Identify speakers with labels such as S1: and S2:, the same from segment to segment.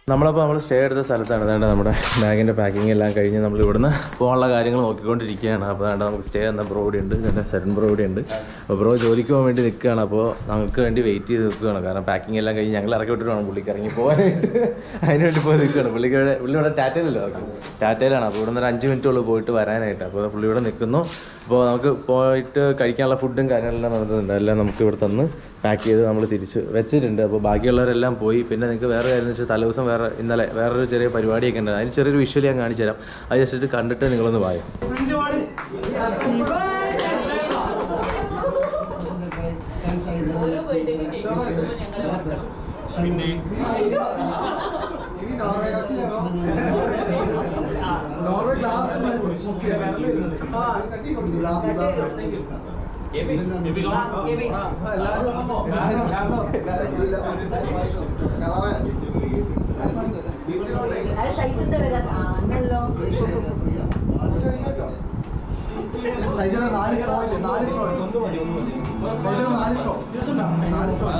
S1: നമ്മളപ്പോൾ നമ്മൾ സ്റ്റേ എടുത്ത സ്ഥലത്താണ് അതാണ്ട് നമ്മുടെ ബാഗിൻ്റെ പാക്കിംഗ് എല്ലാം കഴിഞ്ഞ് നമ്മൾ ഇവിടുന്ന് പോകാനുള്ള കാര്യങ്ങൾ നോക്കിക്കൊണ്ടിരിക്കുകയാണ് അപ്പോൾ അതാണ്ട് നമുക്ക് സ്റ്റേ എന്ന ബ്രോ ഇവിടെ ഉണ്ട് പിന്നെ ശരൺ ബ്രോ ഇവിടെ ഉണ്ട് അപ്പോൾ ബ്രോ ജോലിക്ക് പോകാൻ വേണ്ടി നിൽക്കുകയാണ് അപ്പോൾ നമുക്ക് വേണ്ടി വെയിറ്റ് ചെയ്ത് നിൽക്കുകയാണ് കാരണം പാക്കിംഗ് എല്ലാം കഴിഞ്ഞ് ഞങ്ങൾ ഇറക്കി വിട്ടിട്ട് വേണം പുള്ളിക്ക് ഇറങ്ങി പോകാനായിട്ട് അതിന് വേണ്ടി പോയി നിൽക്കുകയാണ് പുള്ളിക്ക് ഇവിടെ പുള്ളി ഇവിടെ ടാറ്റയിലല്ലോ ടാറ്റയിലാണ് അപ്പോൾ ഇവിടെ നിന്ന് ഒരു അഞ്ച് മിനിറ്റുള്ളൂ പോയിട്ട് വരാനായിട്ട് അപ്പോൾ പുള്ളി ഇവിടെ നിൽക്കുന്നു അപ്പോൾ നമുക്ക് പോയിട്ട് കഴിക്കാനുള്ള ഫുഡും കാര്യങ്ങളെല്ലാം വന്നിട്ടുണ്ട് എല്ലാം നമുക്ക് ഇവിടെ തന്ന് പാക്ക് ചെയ്ത് നമ്മൾ തിരിച്ച് വെച്ചിട്ടുണ്ട് അപ്പോൾ ബാക്കിയുള്ളവരെല്ലാം പോയി പിന്നെ നിങ്ങൾക്ക് വേറെ കാര്യം എന്ന് വെച്ചാൽ തലേദിവസം വേറെ ഇന്നലെ വേറൊരു ചെറിയ പരിപാടിയൊക്കെ ഉണ്ട് അതിന് ചെറിയൊരു വിഷ്വൽ ഞാൻ കാണിച്ചു തരാം അത് ജസ്റ്റ് കണ്ടിട്ട് നിങ്ങളൊന്ന് വായോ
S2: അത് സൈറ്റിന്റെ വരാ ആണല്ലോ
S3: സൈഡിലെ നാല് ഷോ ഇല്ലേ നാല് ഷോ സൈഡിലെ നാല് ഷോ നാല് ഷോ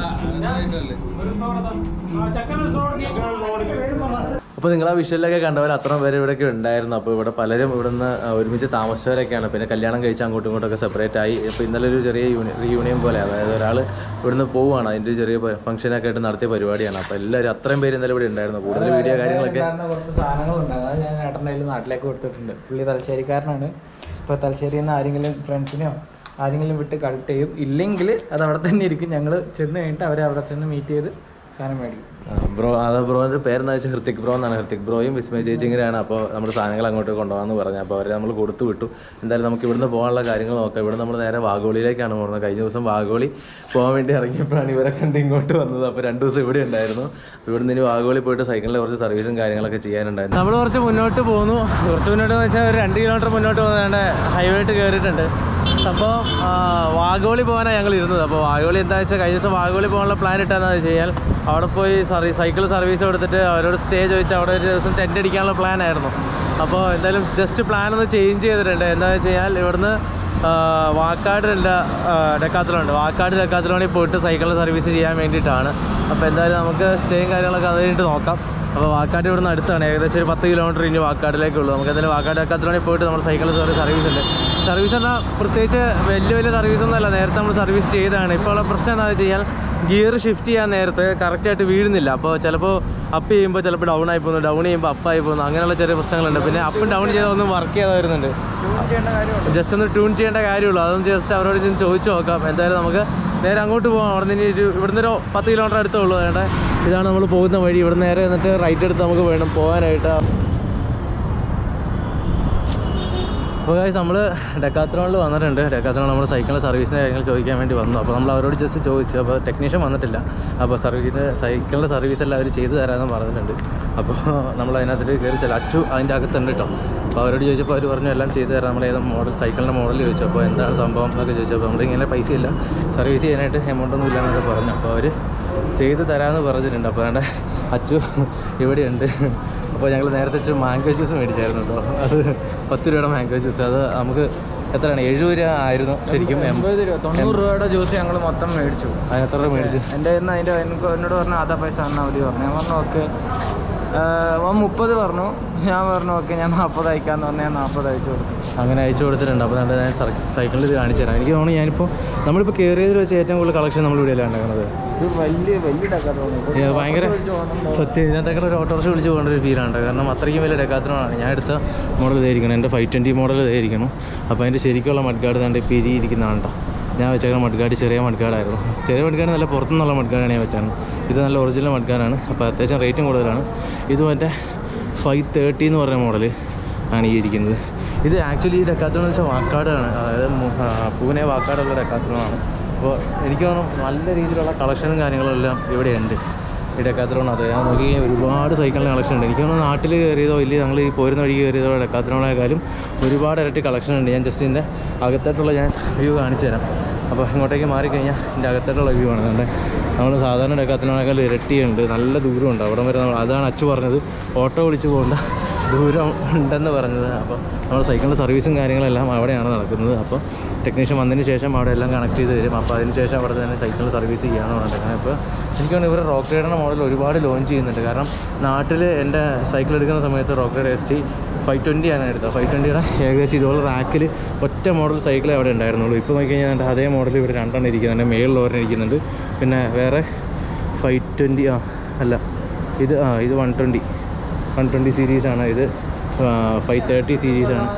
S1: അപ്പോൾ നിങ്ങൾ ആ വിഷ്വലൊക്കെ കണ്ടവർ അത്ര പേര് ഇവിടെയൊക്കെ ഉണ്ടായിരുന്നു അപ്പോൾ ഇവിടെ പലരും ഇവിടുന്ന് ഒരുമിച്ച് താമസിച്ചവരൊക്കെയാണ് പിന്നെ കല്യാണം കഴിച്ച് അങ്ങോട്ടും ഇങ്ങോട്ടൊക്കെ സെപ്പറേറ്റ് ആയി ഇപ്പോൾ ഇന്നലെ ഒരു ചെറിയ യൂണി റീയൂണിയൻ പോലെ അതായത് ഒരാൾ ഇവിടുന്ന് പോവുകയാണ് അതിൻ്റെ ചെറിയ ഫംഗ്ഷനൊക്കെ ആയിട്ട് നടത്തിയ പരിപാടിയാണ് അപ്പോൾ എല്ലാവരും അത്രയും പേര് ഇന്നലെ ഇവിടെ ഉണ്ടായിരുന്നു കൂടുതൽ വീഡിയോ കാര്യങ്ങളൊക്കെ
S4: കാരണം കുറച്ച് സാധനങ്ങളുണ്ട് അതാണ് ഞാൻ ഏട്ടൻ്റെ കയ്യിൽ നാട്ടിലേക്ക് കൊടുത്തിട്ടുണ്ട് പുള്ളി തലശ്ശേരിക്കാരനാണ് ഇപ്പോൾ തലശ്ശേരിയിൽ നിന്ന് ആരെങ്കിലും ഫ്രണ്ട്സിനെയോ ആരെങ്കിലും വിട്ട് കളക്ട് ചെയ്യും ഇല്ലെങ്കിൽ അത് അവിടെ തന്നെ ഇരിക്കും ഞങ്ങൾ ചെന്ന് കഴിഞ്ഞിട്ട് അവരെ അവിടെ ചെന്ന് മീറ്റ് ചെയ്ത് സാധനം മേടിക്കും
S1: ബ്രോ അത് ബ്രോൻ്റെ പേരെന്ന് വെച്ചാൽ ഹൃത്തിക് ബ്രോ എന്നാണ് ഹൃത്തിക് ബ്രോയും വിസ്മയ ചേച്ചിങ്ങനെയാണ് അപ്പോൾ നമ്മുടെ സാധനങ്ങൾ അങ്ങോട്ട് കൊണ്ടുപോകാമെന്ന് പറഞ്ഞു അപ്പോൾ അവരെ നമ്മൾ കൊടുത്തു വിട്ടു എന്തായാലും നമുക്ക് ഇവിടുന്ന് പോകാനുള്ള കാര്യങ്ങൾ നോക്കാം ഇവിടെ നമ്മൾ നേരെ വാഗോളിയിലേക്കാണ് പോകുന്നത് കഴിഞ്ഞ ദിവസം വാഗോളി പോകാൻ വേണ്ടി ഇറങ്ങിയപ്പോഴാണ് ഇവരെ കണ്ട് ഇങ്ങോട്ട് വന്നത് അപ്പോൾ രണ്ട് ദിവസം ഇവിടെ ഉണ്ടായിരുന്നു അപ്പോൾ ഇവിടുന്ന് ഇനി വാഗോളി പോയിട്ട് സൈക്കിളിൽ കുറച്ച് സർവീസും കാര്യങ്ങളൊക്കെ ചെയ്യാനുണ്ടായിരുന്നു നമ്മൾ കുറച്ച് മുന്നോട്ട് പോകുന്നു കുറച്ച് മുന്നോട്ട് എന്ന് വെച്ചാൽ ഒരു രണ്ട് കിലോമീറ്റർ മുന്നോട്ട് പോകുന്നതാണ്ട് ഹൈവേട്ട് കയറിയിട്ടുണ്ട് സംഭവം ആ, വാഗോളി പോകാനാണ് ഞങ്ങൾ ഇരുന്നത് അപ്പോൾ വാഗോളി എന്താ വെച്ചാൽ കഴിഞ്ഞ ദിവസം വാഗോളി പോകാനുള്ള പ്ലാൻ ഇട്ടാന്ന് വെച്ച് കഴിഞ്ഞാൽ അവിടെ പോയി സർവീസ് സൈക്കിൾ സർവീസ് കൊടുത്തിട്ട് അവരോട് സ്റ്റേ ചോദിച്ച് അവിടെ ഒരു ദിവസം ടെൻ്റ് അടിക്കാനുള്ള പ്ലാൻ ആയിരുന്നു അപ്പോൾ എന്തായാലും ജസ്റ്റ് പ്ലാൻ ഒന്ന് ചേഞ്ച് ചെയ്തിട്ടുണ്ട് എന്താണെന്ന് വെച്ച് കഴിഞ്ഞാൽ ഇവിടുന്ന് ആ, വാക്കാടിൻ്റെ ഡെക്കാത്തലുണ്ട് വാക്കാട് ഡെക്കാത്തലോണിൽ പോയിട്ട് സൈക്കിൾ സർവീസ് ചെയ്യാൻ വേണ്ടിയിട്ടാണ് അപ്പോൾ എന്തായാലും നമുക്ക് സ്റ്റേയും കാര്യങ്ങളൊക്കെ അത് കഴിഞ്ഞിട്ട് നോക്കാം അപ്പോൾ വാക്കാട് ഇവിടുന്ന് അടുത്താണ് ഏകദേശം ഒരു പത്ത് കിലോമീറ്റർ ഇനി വാക്കാടിലേക്കുള്ളൂ നമുക്ക് എന്തായാലും വാക്കാട് ഡെക്കാത്തലോണിൽ പോയിട്ട് നമ്മൾ സൈക്കിൾ സർവീസ് ഉണ്ട് സർവീസ് പറഞ്ഞാൽ പ്രത്യേകിച്ച് വലിയ വലിയ സർവീസ് ഒന്നുമല്ല നേരത്തെ നമ്മൾ സർവീസ് ചെയ്തതാണ് ഇപ്പോൾ ഉള്ള പ്രശ്നം എന്താണെന്ന് വെച്ച് കഴിഞ്ഞാൽ ഗിയർ ഷിഫ്റ്റ് ചെയ്യാൻ നേരത്ത് കറക്റ്റായിട്ട് വീഴുന്നില്ല അപ്പോൾ ചിലപ്പോൾ അപ്പ് ചെയ്യുമ്പോൾ ചിലപ്പോൾ ഡൗൺ ആയി പോകുന്നു ഡൗൺ ചെയ്യുമ്പോൾ അപ്പ് ആയി പോകുന്നു അങ്ങനെയുള്ള ചെറിയ പ്രശ്നങ്ങളുണ്ട് പിന്നെ അപ്പും ഡൗൺ ചെയ്താൽ ഒന്നും വർക്ക് ചെയ്താൽ വരുന്നുണ്ട് ജസ്റ്റ് ഒന്ന് ട്യൂൺ ചെയ്യേണ്ട കാര്യമുള്ളൂ അതൊന്ന് ജസ്റ്റ് അവരോട് ചെന്ന് ചോദിച്ചു നോക്കാം എന്തായാലും നമുക്ക് നേരെ അങ്ങോട്ട് പോകാം അവിടെ നിന്ന് ഒരു ഇവിടുന്ന് ഒരു പത്ത് കിലോമീറ്റർ അടുത്തേ ഉള്ളൂ വേണ്ട ഇതാണ് നമ്മൾ പോകുന്ന വഴി ഇവിടെ നേരെ എന്നിട്ട് റൈറ്റ് എടുത്ത് നമുക്ക് വേണം പോകാനായിട്ട് അപ്പോൾ guys നമ്മൾ ഡെക്കാത്രോണിൽ വന്നിട്ടുണ്ട് ഡെക്കാത്രോൺ നമ്മൾ സൈക്കിളിൻ്റെ സർവീസിൻ്റെ കാര്യങ്ങൾ ചോദിക്കാൻ വേണ്ടി വന്നു അപ്പോൾ നമ്മൾ അവരോട് ജസ്റ്റ് ചോദിച്ചു അപ്പോൾ ടെക്നീഷ്യൻ വന്നിട്ടില്ല അപ്പോൾ സർവീസിൻ്റെ സൈക്കിളിൻ്റെ സർവീസ് എല്ലാം അവർ ചെയ്തു തരാമെന്ന് പറഞ്ഞിട്ടുണ്ട് അപ്പോൾ നമ്മൾ അതിനകത്ത് കയറി ചെല്ലാം അച്ചു അതിൻ്റെ അകത്തുണ്ട് കേട്ടോ അപ്പോൾ അവരോട് ചോദിച്ചപ്പോൾ അവർ പറഞ്ഞു എല്ലാം ചെയ്തു തരാം നമ്മൾ ഏത് മോഡൽ സൈക്കിളിൻ്റെ മോഡൽ ചോദിച്ചു അപ്പോൾ എന്താണ് സംഭവം എന്നൊക്കെ ചോദിച്ചു അപ്പോൾ നമ്മൾ ഇങ്ങനെ പൈസ ഇല്ല സർവീസ് ചെയ്യാനായിട്ട് എമൗണ്ട് ഒന്നും ഇല്ല എന്നൊക്കെ പറഞ്ഞു അപ്പോൾ അവർ ചെയ്ത് തരാമെന്ന് പറഞ്ഞിട്ടുണ്ട് അപ്പോൾ വേണ്ട അച്ചു ഇവിടെയുണ്ട് അപ്പോൾ ഞങ്ങൾ നേരത്തെ വെച്ച് മാംഗോ ജ്യൂസ് മേടിച്ചായിരുന്നു കേട്ടോ അത് പത്ത് രൂപയുടെ മാംഗോ ജ്യൂസ് അത് നമുക്ക് എത്രയാണ് എഴുപത് രൂപ ആയിരുന്നു ശരിക്കും എം-
S4: എൺപത് രൂപ തൊണ്ണൂറ് രൂപയുടെ ജ്യൂസ് ഞങ്ങൾ മൊത്തം മേടിച്ചു
S1: അതിന് എത്ര രൂപ മേടിച്ചു
S4: എൻ്റെ കയ്യിൽ നിന്ന് അതിൻ്റെ എനിക്ക് എന്നോട് പറഞ്ഞു ആധാ പൈസ തന്നാൽ മതി പറഞ്ഞു ഞാൻ പറഞ്ഞു ഓക്കെ അവൻ മുപ്പത് പറഞ്ഞു ഞാൻ പറഞ്ഞു ഓക്കെ ഞാൻ നാൽപ്പത് അയക്കാന്ന് പറഞ്ഞ് ഞാൻ നാൽപ്പത് അയച്ചു കൊടുത്തു
S1: അങ്ങനെ അയച്ചു കൊടുത്തിട്ടുണ്ട് അപ്പോൾ നമ്മുടെ ഞാൻ സർ- സൈക്കിളിൽ ഇത് കാണിച്ചു തരാം എനിക്ക് തോന്നുന്നു ഞാനിപ്പോൾ നമ്മളിപ്പോൾ കയറിയതിൽ വെച്ച് ഏറ്റവും കൂടുതൽ കളക്ഷൻ നമ്മൾ ഇവിടെയല്ല ഉണ്ടാക്കുന്നത്
S4: ഇത് വലിയ വലിയ ഡക്കാത്തോണി
S1: ഏ, ഭയങ്കര സത്യം ഇതിനകത്തൊക്കെ ഒരു ഓട്ടോറിക്ഷ വിളിച്ച് പോകേണ്ട ഒരു ഫീലാണ് കാരണം അത്രയ്ക്കും വലിയ ഡെക്കാത്തനാണ് ഞാൻ എടുത്ത മോഡൽ ഇതായിരിക്കണം എൻ്റെ ഫൈവ് ട്വൻറ്റി മോഡൽ ഇതായിരിക്കണം അപ്പോൾ അതിൻ്റെ ശരിക്കുള്ള മഡ്ഗാർഡ് കണ്ട് പിരി ഇരിക്കുന്നതാണ് കേട്ടോ ഞാൻ വെച്ചേക്കുന്ന മഡ്ഗാർഡ് ചെറിയ മഡ്ഗാർഡായിരുന്നു ചെറിയ മഡ്ഗാർഡ് നല്ല പുറത്തുനിന്നുള്ള മഡ്ഗാർഡാണ് ഞാൻ വെച്ചാണ് ഇത് നല്ല ഒറിജിനൽ മഡ്ഗാർഡാണ് അപ്പോൾ അത്യാവശ്യം റേറ്റും കൂടുതലാണ് ഇത് മറ്റേ ഫൈവ് തേർട്ടി എന്ന് പറഞ്ഞ മോഡൽ ആണ് ഈ ഇരിക്കുന്നത് ഇത് ആക്ച്വലി ഈ ഡെക്കാത്തൺ എന്ന് വെച്ചാൽ വാക്കാടാണ് അതായത് മു- ആ, പൂനെ വാക്കാടുള്ള ഡെക്കാത്തണമാണ് അപ്പോൾ എനിക്ക് തോന്നുന്നു നല്ല രീതിയിലുള്ള കളക്ഷനും കാര്യങ്ങളും എല്ലാം ഇവിടെ ഉണ്ട് ഈ ഡെക്കാത്തറോൺ അത് ഞാൻ നോക്കി കഴിഞ്ഞാൽ ഒരുപാട് സൈക്കിളിൻ്റെ കളക്ഷൻ ഉണ്ട് എനിക്ക് തോന്നുന്നു നാട്ടിൽ കയറിയതോ ഇല്ലെങ്കിൽ ഞങ്ങൾ ഈ പോരുന്ന വഴി കയറിയതോ ഡെക്കാത്തറോണേക്കാളും ഒരുപാട് ഇരട്ടി കളക്ഷൻ ഉണ്ട് ഞാൻ ജസ്റ്റ് ഇതിൻ്റെ അകത്തായിട്ടുള്ള ഞാൻ വ്യൂ കാണിച്ചു തരാം അപ്പോൾ ഇങ്ങോട്ടേക്ക് മാറിക്കഴിഞ്ഞാൽ ഇതിൻ്റെ അകത്തായിട്ടുള്ള വ്യൂ ആണ് അതുകൊണ്ട് നമ്മൾ സാധാരണ ഡെക്കാത്തറോണേക്കാൾ ഇരട്ടിയുണ്ട് നല്ല ദൂരമുണ്ട് അവിടെ വരെ നമ്മൾ അതാണ് അച്ചു പറഞ്ഞത് ഓട്ടോ വിളിച്ച് പോകണ്ട ദൂരം ഉണ്ടെന്ന് പറഞ്ഞത് അപ്പോൾ നമ്മൾ സൈക്കിളിൻ്റെ സർവീസും കാര്യങ്ങളെല്ലാം അവിടെയാണ് നടക്കുന്നത് അപ്പോൾ ടെക്നീഷ്യൻ വന്നതിന് ശേഷം അവിടെ എല്ലാം കണക്ട് ചെയ്ത് തരും അപ്പോൾ അതിന് ശേഷം അവിടെ തന്നെ സൈക്കിൾ സർവീസ് ചെയ്യാമെന്ന് പറഞ്ഞിട്ട് അങ്ങനെ ഇപ്പോൾ എനിക്ക് തോന്നുന്നു ഇവർ റോക്ക് റൈഡറിൻ്റെ മോഡൽ ഒരുപാട് ലോഞ്ച് ചെയ്യുന്നുണ്ട് കാരണം നാട്ടിൽ എൻ്റെ സൈക്കിൾ എടുക്കുന്ന സമയത്ത് rock rider S T five twenty ആണ് എടുത്തത് ഫൈവ് ട്വൻറ്റിയുടെ ഏകദേശം ഇതുപോലെ റാക്കിൽ ഒറ്റ മോഡൽ സൈക്കിളേ അവിടെ ഉണ്ടായിരുന്നുള്ളൂ ഇപ്പോൾ നോക്കി കഴിഞ്ഞാൽ അതേ മോഡൽ ഇവിടെ രണ്ടെണ്ണം ഇരിക്കുന്നുണ്ട് മേളിൽ ഒരെണ്ണം ഇരിക്കുന്നുണ്ട് പിന്നെ വേറെ ഫൈവ് ട്വൻറ്റി ആ അല്ല ഇത് ആ ഇത് വൺ ട്വൻറ്റി വൺ ട്വൻറ്റി സീരീസാണ് ഇത് ഫൈവ് തേർട്ടി സീരീസാണ്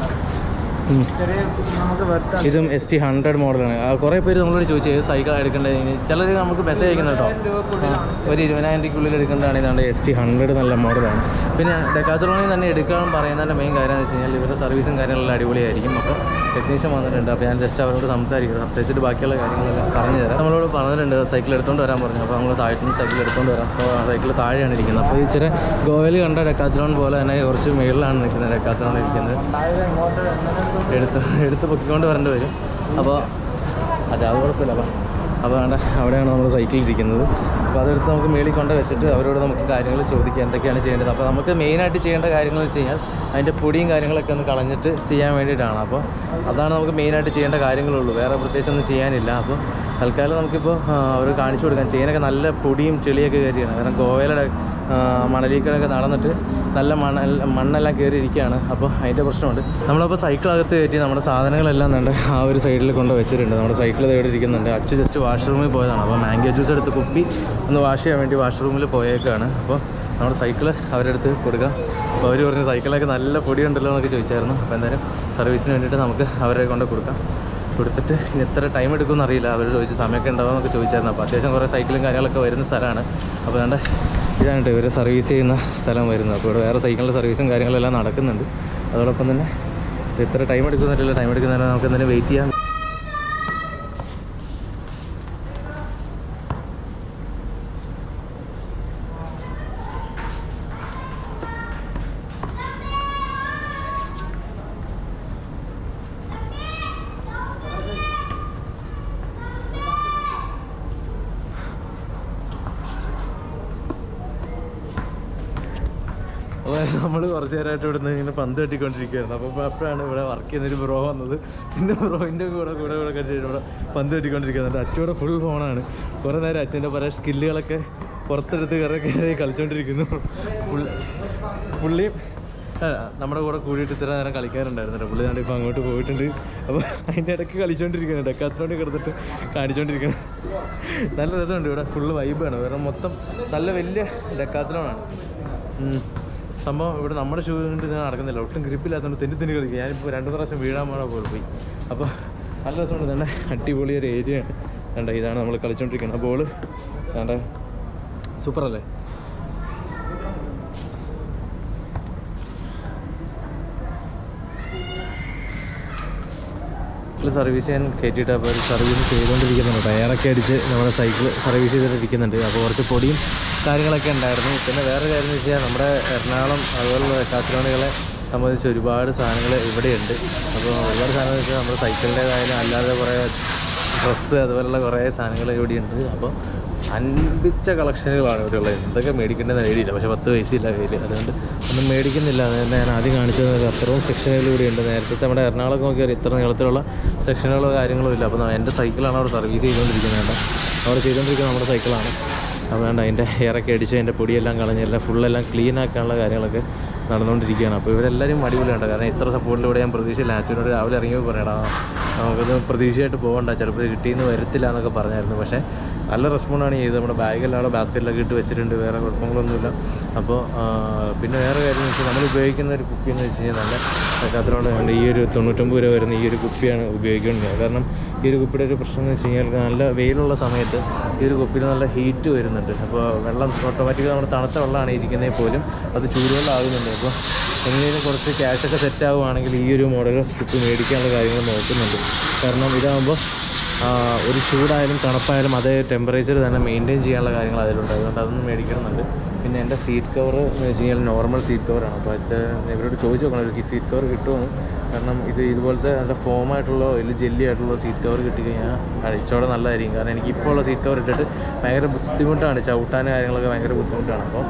S1: ഉം.
S4: ചെറിയ നമുക്ക് വെറുതെ
S1: ഇതും എസ് ടി ഹൺഡ്രഡ് മോഡലാണ് കുറേ പേര് നമ്മളോട് ചോദിച്ചു ഏത് സൈക്കിൾ എടുക്കേണ്ടത് ചിലർ നമുക്ക് മെസ്സേജ് അയക്കുന്നത് കേട്ടോ ആ, ഒരു ഇരുപതിനായിരം രൂപയ്ക്കുള്ളിൽ എടുക്കേണ്ടതാണ് ഇതാണ്ട് എസ് ടി ഹൺഡ്രഡ് നല്ല മോഡലാണ് പിന്നെ ഡെക്കാത്തറോണിൽ തന്നെ എടുക്കാൻ പറയുന്നതിൻ്റെ മെയിൻ കാര്യം എന്ന് വെച്ച് കഴിഞ്ഞാൽ ഇവരുടെ സർവീസും കാര്യങ്ങളെല്ലാം അടിപൊളിയായിരിക്കും അപ്പോൾ ടെക്നീഷ്യൻ വന്നിട്ടുണ്ട് അപ്പോൾ ഞാൻ ജസ്റ്റ് അവരോട് സംസാരിക്കുന്നത് സംസാരിച്ചിട്ട് ബാക്കിയുള്ള കാര്യങ്ങളെല്ലാം പറഞ്ഞു തരാം നമ്മളോട് പറഞ്ഞിട്ടുണ്ട് സൈക്കിൾ എടുത്തുകൊണ്ട് വരാൻ പറഞ്ഞു അപ്പോൾ നമ്മൾ താഴെ നിന്ന് സൈക്കിൾ എടുത്തുകൊണ്ട് വരാം സോ സൈക്കിൾ താഴെയാണ് ഇരിക്കുന്നത് അപ്പോൾ ഇച്ചിരി ഗോവയിൽ കണ്ട ഡെക്കാത്തറോൺ പോലെ തന്നെ കുറച്ച് മുകളിലാണ് നിൽക്കുന്നത് ഡെക്കാത്തറോൺ ഇരിക്കുന്നത്
S4: ഉണ്ടായത് ഇങ്ങോട്ട് എങ്ങനെ
S1: എടുത്ത് എടുത്ത് പൊക്കിക്കൊണ്ട് വരേണ്ടി വരും അപ്പോൾ അതെ അത് കുഴപ്പമില്ല അപ്പം അപ്പോൾ വേണ്ട അവിടെയാണ് നമ്മൾ സൈക്കിളിൽ ഇരിക്കുന്നത് അപ്പോൾ അതെടുത്ത് നമുക്ക് മേളിൽ കൊണ്ട് വെച്ചിട്ട് അവരോട് നമുക്ക് കാര്യങ്ങൾ ചോദിക്കുക എന്തൊക്കെയാണ് ചെയ്യേണ്ടത് അപ്പോൾ നമുക്ക് മെയിനായിട്ട് ചെയ്യേണ്ട കാര്യങ്ങൾ വെച്ച് കഴിഞ്ഞാൽ അതിൻ്റെ പൊടിയും കാര്യങ്ങളൊക്കെ ഒന്ന് കളഞ്ഞിട്ട് ചെയ്യാൻ വേണ്ടിയിട്ടാണ് അപ്പോൾ അതാണ് നമുക്ക് മെയിനായിട്ട് ചെയ്യേണ്ട കാര്യങ്ങളുള്ളൂ വേറെ പ്രത്യേകിച്ചൊന്നും ചെയ്യാനില്ല അപ്പോൾ തൽക്കാലം നമുക്കിപ്പോൾ അവർ കാണിച്ചു കൊടുക്കാം ചെയിനൊക്കെ നല്ല പൊടിയും ചെളിയൊക്കെ കയറിയാണ് കാരണം ഗോവയിലെ മണലീക്കടൊക്കെ നടന്നിട്ട് നല്ല മണൽ മണ്ണെല്ലാം കയറി ഇരിക്കുകയാണ് അപ്പോൾ അതിൻ്റെ പ്രശ്നമുണ്ട് നമ്മളപ്പോൾ സൈക്കിളകത്ത് കയറ്റി നമ്മുടെ സാധനങ്ങളെല്ലാം ഉണ്ട് ആ ഒരു സൈഡിൽ കൊണ്ട് വെച്ചിട്ടുണ്ട് നമ്മുടെ സൈക്കിൾ ഇവിടെ ഇരിക്കുന്നുണ്ട് അച്ചു ജസ്റ്റ് വാഷ്റൂമിൽ പോയതാണ് അപ്പോൾ മാംഗോ ജ്യൂസ് എടുത്ത് കുപ്പി ഒന്ന് വാഷ് ചെയ്യാൻ വേണ്ടി വാഷ്റൂമിൽ പോയേക്കാണ് അപ്പോൾ നമ്മുടെ സൈക്കിൾ അവരുടെ അടുത്ത് കൊടുക്കാം അപ്പോൾ അവർ പറഞ്ഞു സൈക്കിളൊക്കെ നല്ല പൊടിയുണ്ടല്ലോ എന്നൊക്കെ ചോദിച്ചായിരുന്നു അപ്പോൾ എന്തായാലും സർവീസിന് വേണ്ടിയിട്ട് നമുക്ക് അവരെ കൊണ്ട് കൊടുക്കാം കൊടുത്തിട്ട് ഇനി എത്ര ടൈം എടുക്കുമെന്ന് അറിയില്ല അവർ ചോദിച്ച സമയമൊക്കെ ഉണ്ടാവും എന്നൊക്കെ ചോദിച്ചായിരുന്നു അപ്പോൾ അത്യാവശ്യം കുറേ സൈക്കിളും കാര്യങ്ങളൊക്കെ വരുന്ന സ്ഥലമാണ് അപ്പോൾ അതുകൊണ്ട് ഇതാണ് കേട്ടോ ഇവർ സർവീസ് ചെയ്യുന്ന സ്ഥലം വരുന്നത് അപ്പോൾ ഇവിടെ വേറെ സൈക്കിളിൻ്റെ സർവീസും കാര്യങ്ങളെല്ലാം നടക്കുന്നുണ്ട് അതോടൊപ്പം തന്നെ ഇത് എത്ര ടൈം എടുക്കുന്നില്ല ടൈം എടുക്കുന്നതിന് നമുക്ക് എന്തെങ്കിലും വെയിറ്റ് ചെയ്യാം അപ്പോൾ നമ്മൾ കുറച്ച് നേരമായിട്ട് ഇവിടെ നിന്ന് ഇങ്ങനെ പന്ത് തട്ടിക്കൊണ്ടിരിക്കുകയായിരുന്നു അപ്പോൾ അപ്പോഴാണ് ഇവിടെ വർക്ക് ചെയ്യുന്നൊരു ബ്രോ വന്നത് പിന്നെ ബ്രോയിൻ്റെ കൂടെ കൂടെ കൂടെ കണ്ടിട്ട് ഇവിടെ പന്ത് തട്ടിക്കൊണ്ടിരിക്കുന്നുണ്ട് അച്ഛയുടെ ഫുൾ ഫോണാണ് കുറേ നേരം അച്ഛൻ്റെ പല സ്കില്ലുകളൊക്കെ പുറത്തെടുത്ത് കയറി കയറി കളിച്ചുകൊണ്ടിരിക്കുന്നു പുള്ളി പുള്ളിയും ആ, നമ്മുടെ കൂടെ കൂടിയിട്ട് ഇത്ര നേരം കളിക്കാറുണ്ടായിരുന്നു പുള്ളി ഞാൻ ഇപ്പോൾ അങ്ങോട്ട് പോയിട്ടുണ്ട് അപ്പോൾ അതിൻ്റെ ഇടയ്ക്ക് കളിച്ചുകൊണ്ടിരിക്കുകയാണ് ഡെക്കാത്തോണ്ട് കിടന്നിട്ട് കാണിച്ചുകൊണ്ടിരിക്കുകയാണ് നല്ല രസമുണ്ട് ഇവിടെ ഫുള്ള് വൈബാണ് വേറെ മൊത്തം നല്ല വലിയ ഡെക്കാത്തലോണാണ് സംഭവം ഇവിടെ നമ്മുടെ ഷൂ കൊണ്ട് ഞാൻ നടക്കുന്നില്ല ഒട്ടും ഗ്രിപ്പില്ലാത്തതുകൊണ്ട് തെന്നി തെന്നി കളിക്കുക ഞാനിപ്പോൾ രണ്ട് പ്രാവശ്യം വീഴാൻ പോണ പോലെ പോയി അപ്പോൾ നല്ല രസമുണ്ട് തന്നെ അടിപൊളി ഒരു ഏരിയയാണ് വേണ്ട ഇതാണ് നമ്മൾ കളിച്ചുകൊണ്ടിരിക്കുന്നത് ബോള് വേണ്ട സൂപ്പർ അല്ലേ സൈക്കിൾ സർവീസ് ചെയ്യാൻ കയറ്റിയിട്ട് അപ്പോൾ സർവീസ് ചെയ്തുകൊണ്ടിരിക്കുന്നുണ്ട് ടയറൊക്കെ അടിച്ച് നമ്മുടെ സൈക്കിൾ സർവീസ് ചെയ്തിട്ടിരിക്കുന്നുണ്ട് അപ്പോൾ കുറച്ച് പൊടിയും കാര്യങ്ങളൊക്കെ ഉണ്ടായിരുന്നു പിന്നെ വേറെ കാര്യം എന്ന് വെച്ചാൽ നമ്മുടെ എറണാകുളം അതുപോലുള്ള കാസർഗോഡുകളെ സംബന്ധിച്ച് ഒരുപാട് സാധനങ്ങൾ ഇവിടെയുണ്ട് അപ്പോൾ ഒരുപാട് സാധനങ്ങൾ വെച്ചാൽ നമ്മുടെ സൈക്കിളിൻ്റേതായാലും അല്ലാതെ കുറേ ഡ്രസ്സ് അതുപോലുള്ള കുറേ സാധനങ്ങൾ ഇവിടെയുണ്ട് അപ്പോൾ അൻപിച്ച കളക്ഷനുകളാണ് ഇവിടെ ഉള്ളത് എന്തൊക്കെ മേടിക്കേണ്ടതെന്ന് ഐഡിയില്ല പക്ഷേ പത്ത് പൈസയില്ല കയ്യിൽ അതുകൊണ്ട് ഒന്നും മേടിക്കുന്നില്ല അത് തന്നെ ഞാൻ ആദ്യം കാണിച്ചത് അത്രയും സെക്ഷനുകൾ ഇവിടെയുണ്ട് നേരത്തെ നമ്മുടെ എറണാകുളം നോക്കിയാൽ ഇത്ര നീളത്തിലുള്ള സെക്ഷനുകളോ കാര്യങ്ങളോ ഇല്ല അപ്പോൾ എൻ്റെ സൈക്കിളാണ് അവിടെ സർവീസ് ചെയ്തുകൊണ്ടിരിക്കുന്നത് കേട്ടോ അവിടെ ചെയ്തുകൊണ്ടിരിക്കുന്നത് നമ്മുടെ സൈക്കിളാണ് അതുകൊണ്ട് അതിൻ്റെ എയറൊക്കെ അടിച്ച് അതിൻ്റെ പൊടിയെല്ലാം കളഞ്ഞ് എല്ലാം ഫുള്ളെല്ലാം ക്ലീൻ ആക്കാനുള്ള കാര്യങ്ങളൊക്കെ നടന്നുകൊണ്ടിരിക്കുകയാണ് അപ്പോൾ ഇവരെല്ലാവരും അടിപൊളിയാണ് കാരണം ഇത്ര സപ്പോർട്ടിലൂടെ ഞാൻ പ്രതീക്ഷയില്ല അച്ഛനോട് രാവിലെ ഇറങ്ങി പറയടാ നമുക്കത് പ്രതീക്ഷയായിട്ട് പോകണ്ട ചിലപ്പോൾ ഇത് കിട്ടിയെന്ന് വരത്തില്ല എന്നൊക്കെ പറഞ്ഞായിരുന്നു പക്ഷേ നല്ല റെസ്പോണ്ടാണ് ചെയ്തത് നമ്മുടെ ബാഗെല്ലാം അവിടെ ബാസ്ക്കറ്റിലൊക്കെ ഇട്ട് വെച്ചിട്ടുണ്ട് വേറെ കുഴപ്പങ്ങളൊന്നുമില്ല അപ്പോൾ ആ, പിന്നെ വേറെ കാര്യം എന്ന് വെച്ചാൽ നമ്മൾ ഉപയോഗിക്കുന്ന ഒരു കുപ്പി എന്ന് വെച്ച് കഴിഞ്ഞാൽ നല്ല അതിനകത്തിനോട് വേണ്ട ഈ ഒരു തൊണ്ണൂറ്റൊമ്പത് രൂപ വരുന്ന ഈ ഒരു കുപ്പിയാണ് ഉപയോഗിക്കേണ്ടത് കാരണം ഈ ഒരു കുപ്പിയുടെ ഒരു പ്രശ്നം എന്ന് വെച്ച് കഴിഞ്ഞാൽ നല്ല വെയിലുള്ള സമയത്ത് ഈ ഒരു കുപ്പിയിൽ നല്ല ഹീറ്റ് വരുന്നുണ്ട് അപ്പോൾ വെള്ളം ഓട്ടോമാറ്റിക്കലി നമ്മുടെ തണുത്ത വെള്ളമാണ് ഇരിക്കുന്നതിൽ പോലും അത് ചൂടുവെള്ളം ആകുന്നുണ്ട് അപ്പോൾ എങ്ങനെയും കുറച്ച് ക്യാഷൊക്കെ സെറ്റ് ആവുകയാണെങ്കിൽ ഈ ഒരു മോഡൽ കുപ്പി മേടിക്കാനുള്ള കാര്യങ്ങൾ നോക്കുന്നുണ്ട് കാരണം ഇതാകുമ്പോൾ ആ, ഒരു ചൂടായാലും തണുപ്പായാലും അതേ ടെമ്പറേച്ചർ തന്നെ മെയിൻറ്റെയിൻ ചെയ്യാനുള്ള കാര്യങ്ങൾ അതിലുണ്ട് അതുകൊണ്ട് അതൊന്നും മേടിക്കണമെന്നുണ്ട് പിന്നെ എൻ്റെ സീറ്റ് കവർ എന്ന് വെച്ച് കഴിഞ്ഞാൽ നോർമൽ സീറ്റ് കവറാണ് അപ്പോൾ അത് ഇവരോട് ചോദിച്ചു നോക്കണം എനിക്ക് സീറ്റ് കവർ കിട്ടുമെന്ന് കാരണം ഇത് ഇതുപോലത്തെ നല്ല ഫോമായിട്ടുള്ള വലിയ ജെല്ലി ആയിട്ടുള്ള സീറ്റ് കവർ കിട്ടിക്കഴിഞ്ഞാൽ അഴിച്ചോടെ നല്ലതായിരിക്കും കാരണം എനിക്ക് ഇപ്പോൾ ഉള്ള സീറ്റ് കവർ ഇട്ടിട്ട് ഭയങ്കര ബുദ്ധിമുട്ടാണ് ചവിട്ടാൻ കാര്യങ്ങളൊക്കെ ഭയങ്കര ബുദ്ധിമുട്ടാണ് അപ്പോൾ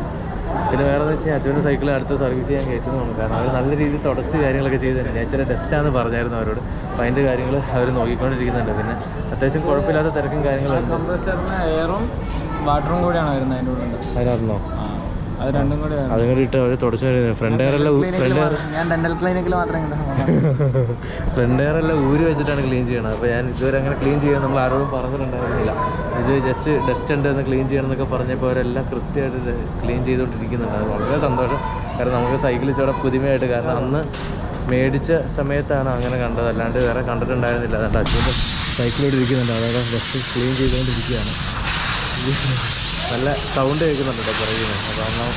S1: പിന്നെ വേറെ എന്ന് വെച്ചാൽ അച്ഛൻ്റെ സൈക്കിൾ അടുത്ത് സർവീസ് ചെയ്യാൻ കയറ്റുന്നതാണ് കാരണം അവർ നല്ല രീതിയിൽ തുടച്ച് കാര്യങ്ങളൊക്കെ ചെയ്ത് തന്നെ അച്ഛൻ്റെ ഡസ്റ്റാന്ന് പറഞ്ഞായിരുന്നു അവരോട് അപ്പോൾ അതിൻ്റെ കാര്യങ്ങൾ അവർ നോക്കിക്കൊണ്ടിരിക്കുന്നുണ്ട് പിന്നെ അത്യാവശ്യം കുഴപ്പമില്ലാത്ത തിരക്കും കാര്യങ്ങളുണ്ട്
S4: കംപ്രസറിന് എയറും വാട്ടറും കൂടിയാണ് വരുന്നത് അതിൻ്റെ ഉള്ളിൽ
S1: അതിനകത്തുനിന്നോ
S4: ആ അത് രണ്ടും കൂടി
S1: അതും കൂടി ഇട്ട് അവർ തുടച്ച് ഫ്രണ്ട് എയറെല്ലാം ഫ്രണ്ട് എയർ
S4: ഞാൻ ഡെന്റൽ ക്ലിനിക്കിൽ മാത്രമേ ഇങ്ങനെ സംഭവം
S1: ഫ്രണ്ട് എയർ എല്ലാം ഊരി വെച്ചിട്ടാണ് ക്ലീൻ ചെയ്യണത് അപ്പോൾ ഞാൻ ഇതുവരെ അങ്ങനെ ക്ലീൻ ചെയ്യാൻ നമ്മൾ ആരോടും പറഞ്ഞിട്ടുണ്ടായിരുന്നില്ല ഇത് ജസ്റ്റ് ഡസ്റ്റ് ഉണ്ട് എന്ന് ക്ലീൻ ചെയ്യണം എന്നൊക്കെ പറഞ്ഞപ്പോൾ അവരെല്ലാം കൃത്യമായിട്ട് ക്ലീൻ ചെയ്തുകൊണ്ടിരിക്കുന്നുണ്ട് അത് വളരെ സന്തോഷം കാരണം നമുക്ക് സൈക്കിൾ ഇച്ചിരി പുതുമയായിട്ട് കാരണം അന്ന് മേടിച്ച സമയത്താണ് അങ്ങനെ കണ്ടത് അല്ലാണ്ട് വേറെ കണ്ടിട്ടുണ്ടായിരുന്നില്ല അതുകൊണ്ട് അച്ഛൻ്റെ സൈക്കിളോട് ഇരിക്കുന്നുണ്ട് അതാണ് ഡസ്റ്റ് ക്ലീൻ ചെയ്തുകൊണ്ടിരിക്കുകയാണ് ഇത് നല്ല സൗണ്ട് കേൾക്കുന്നുണ്ട് കേട്ടോ പുറകിൽ നിന്ന് അപ്പോൾ എന്നാൽ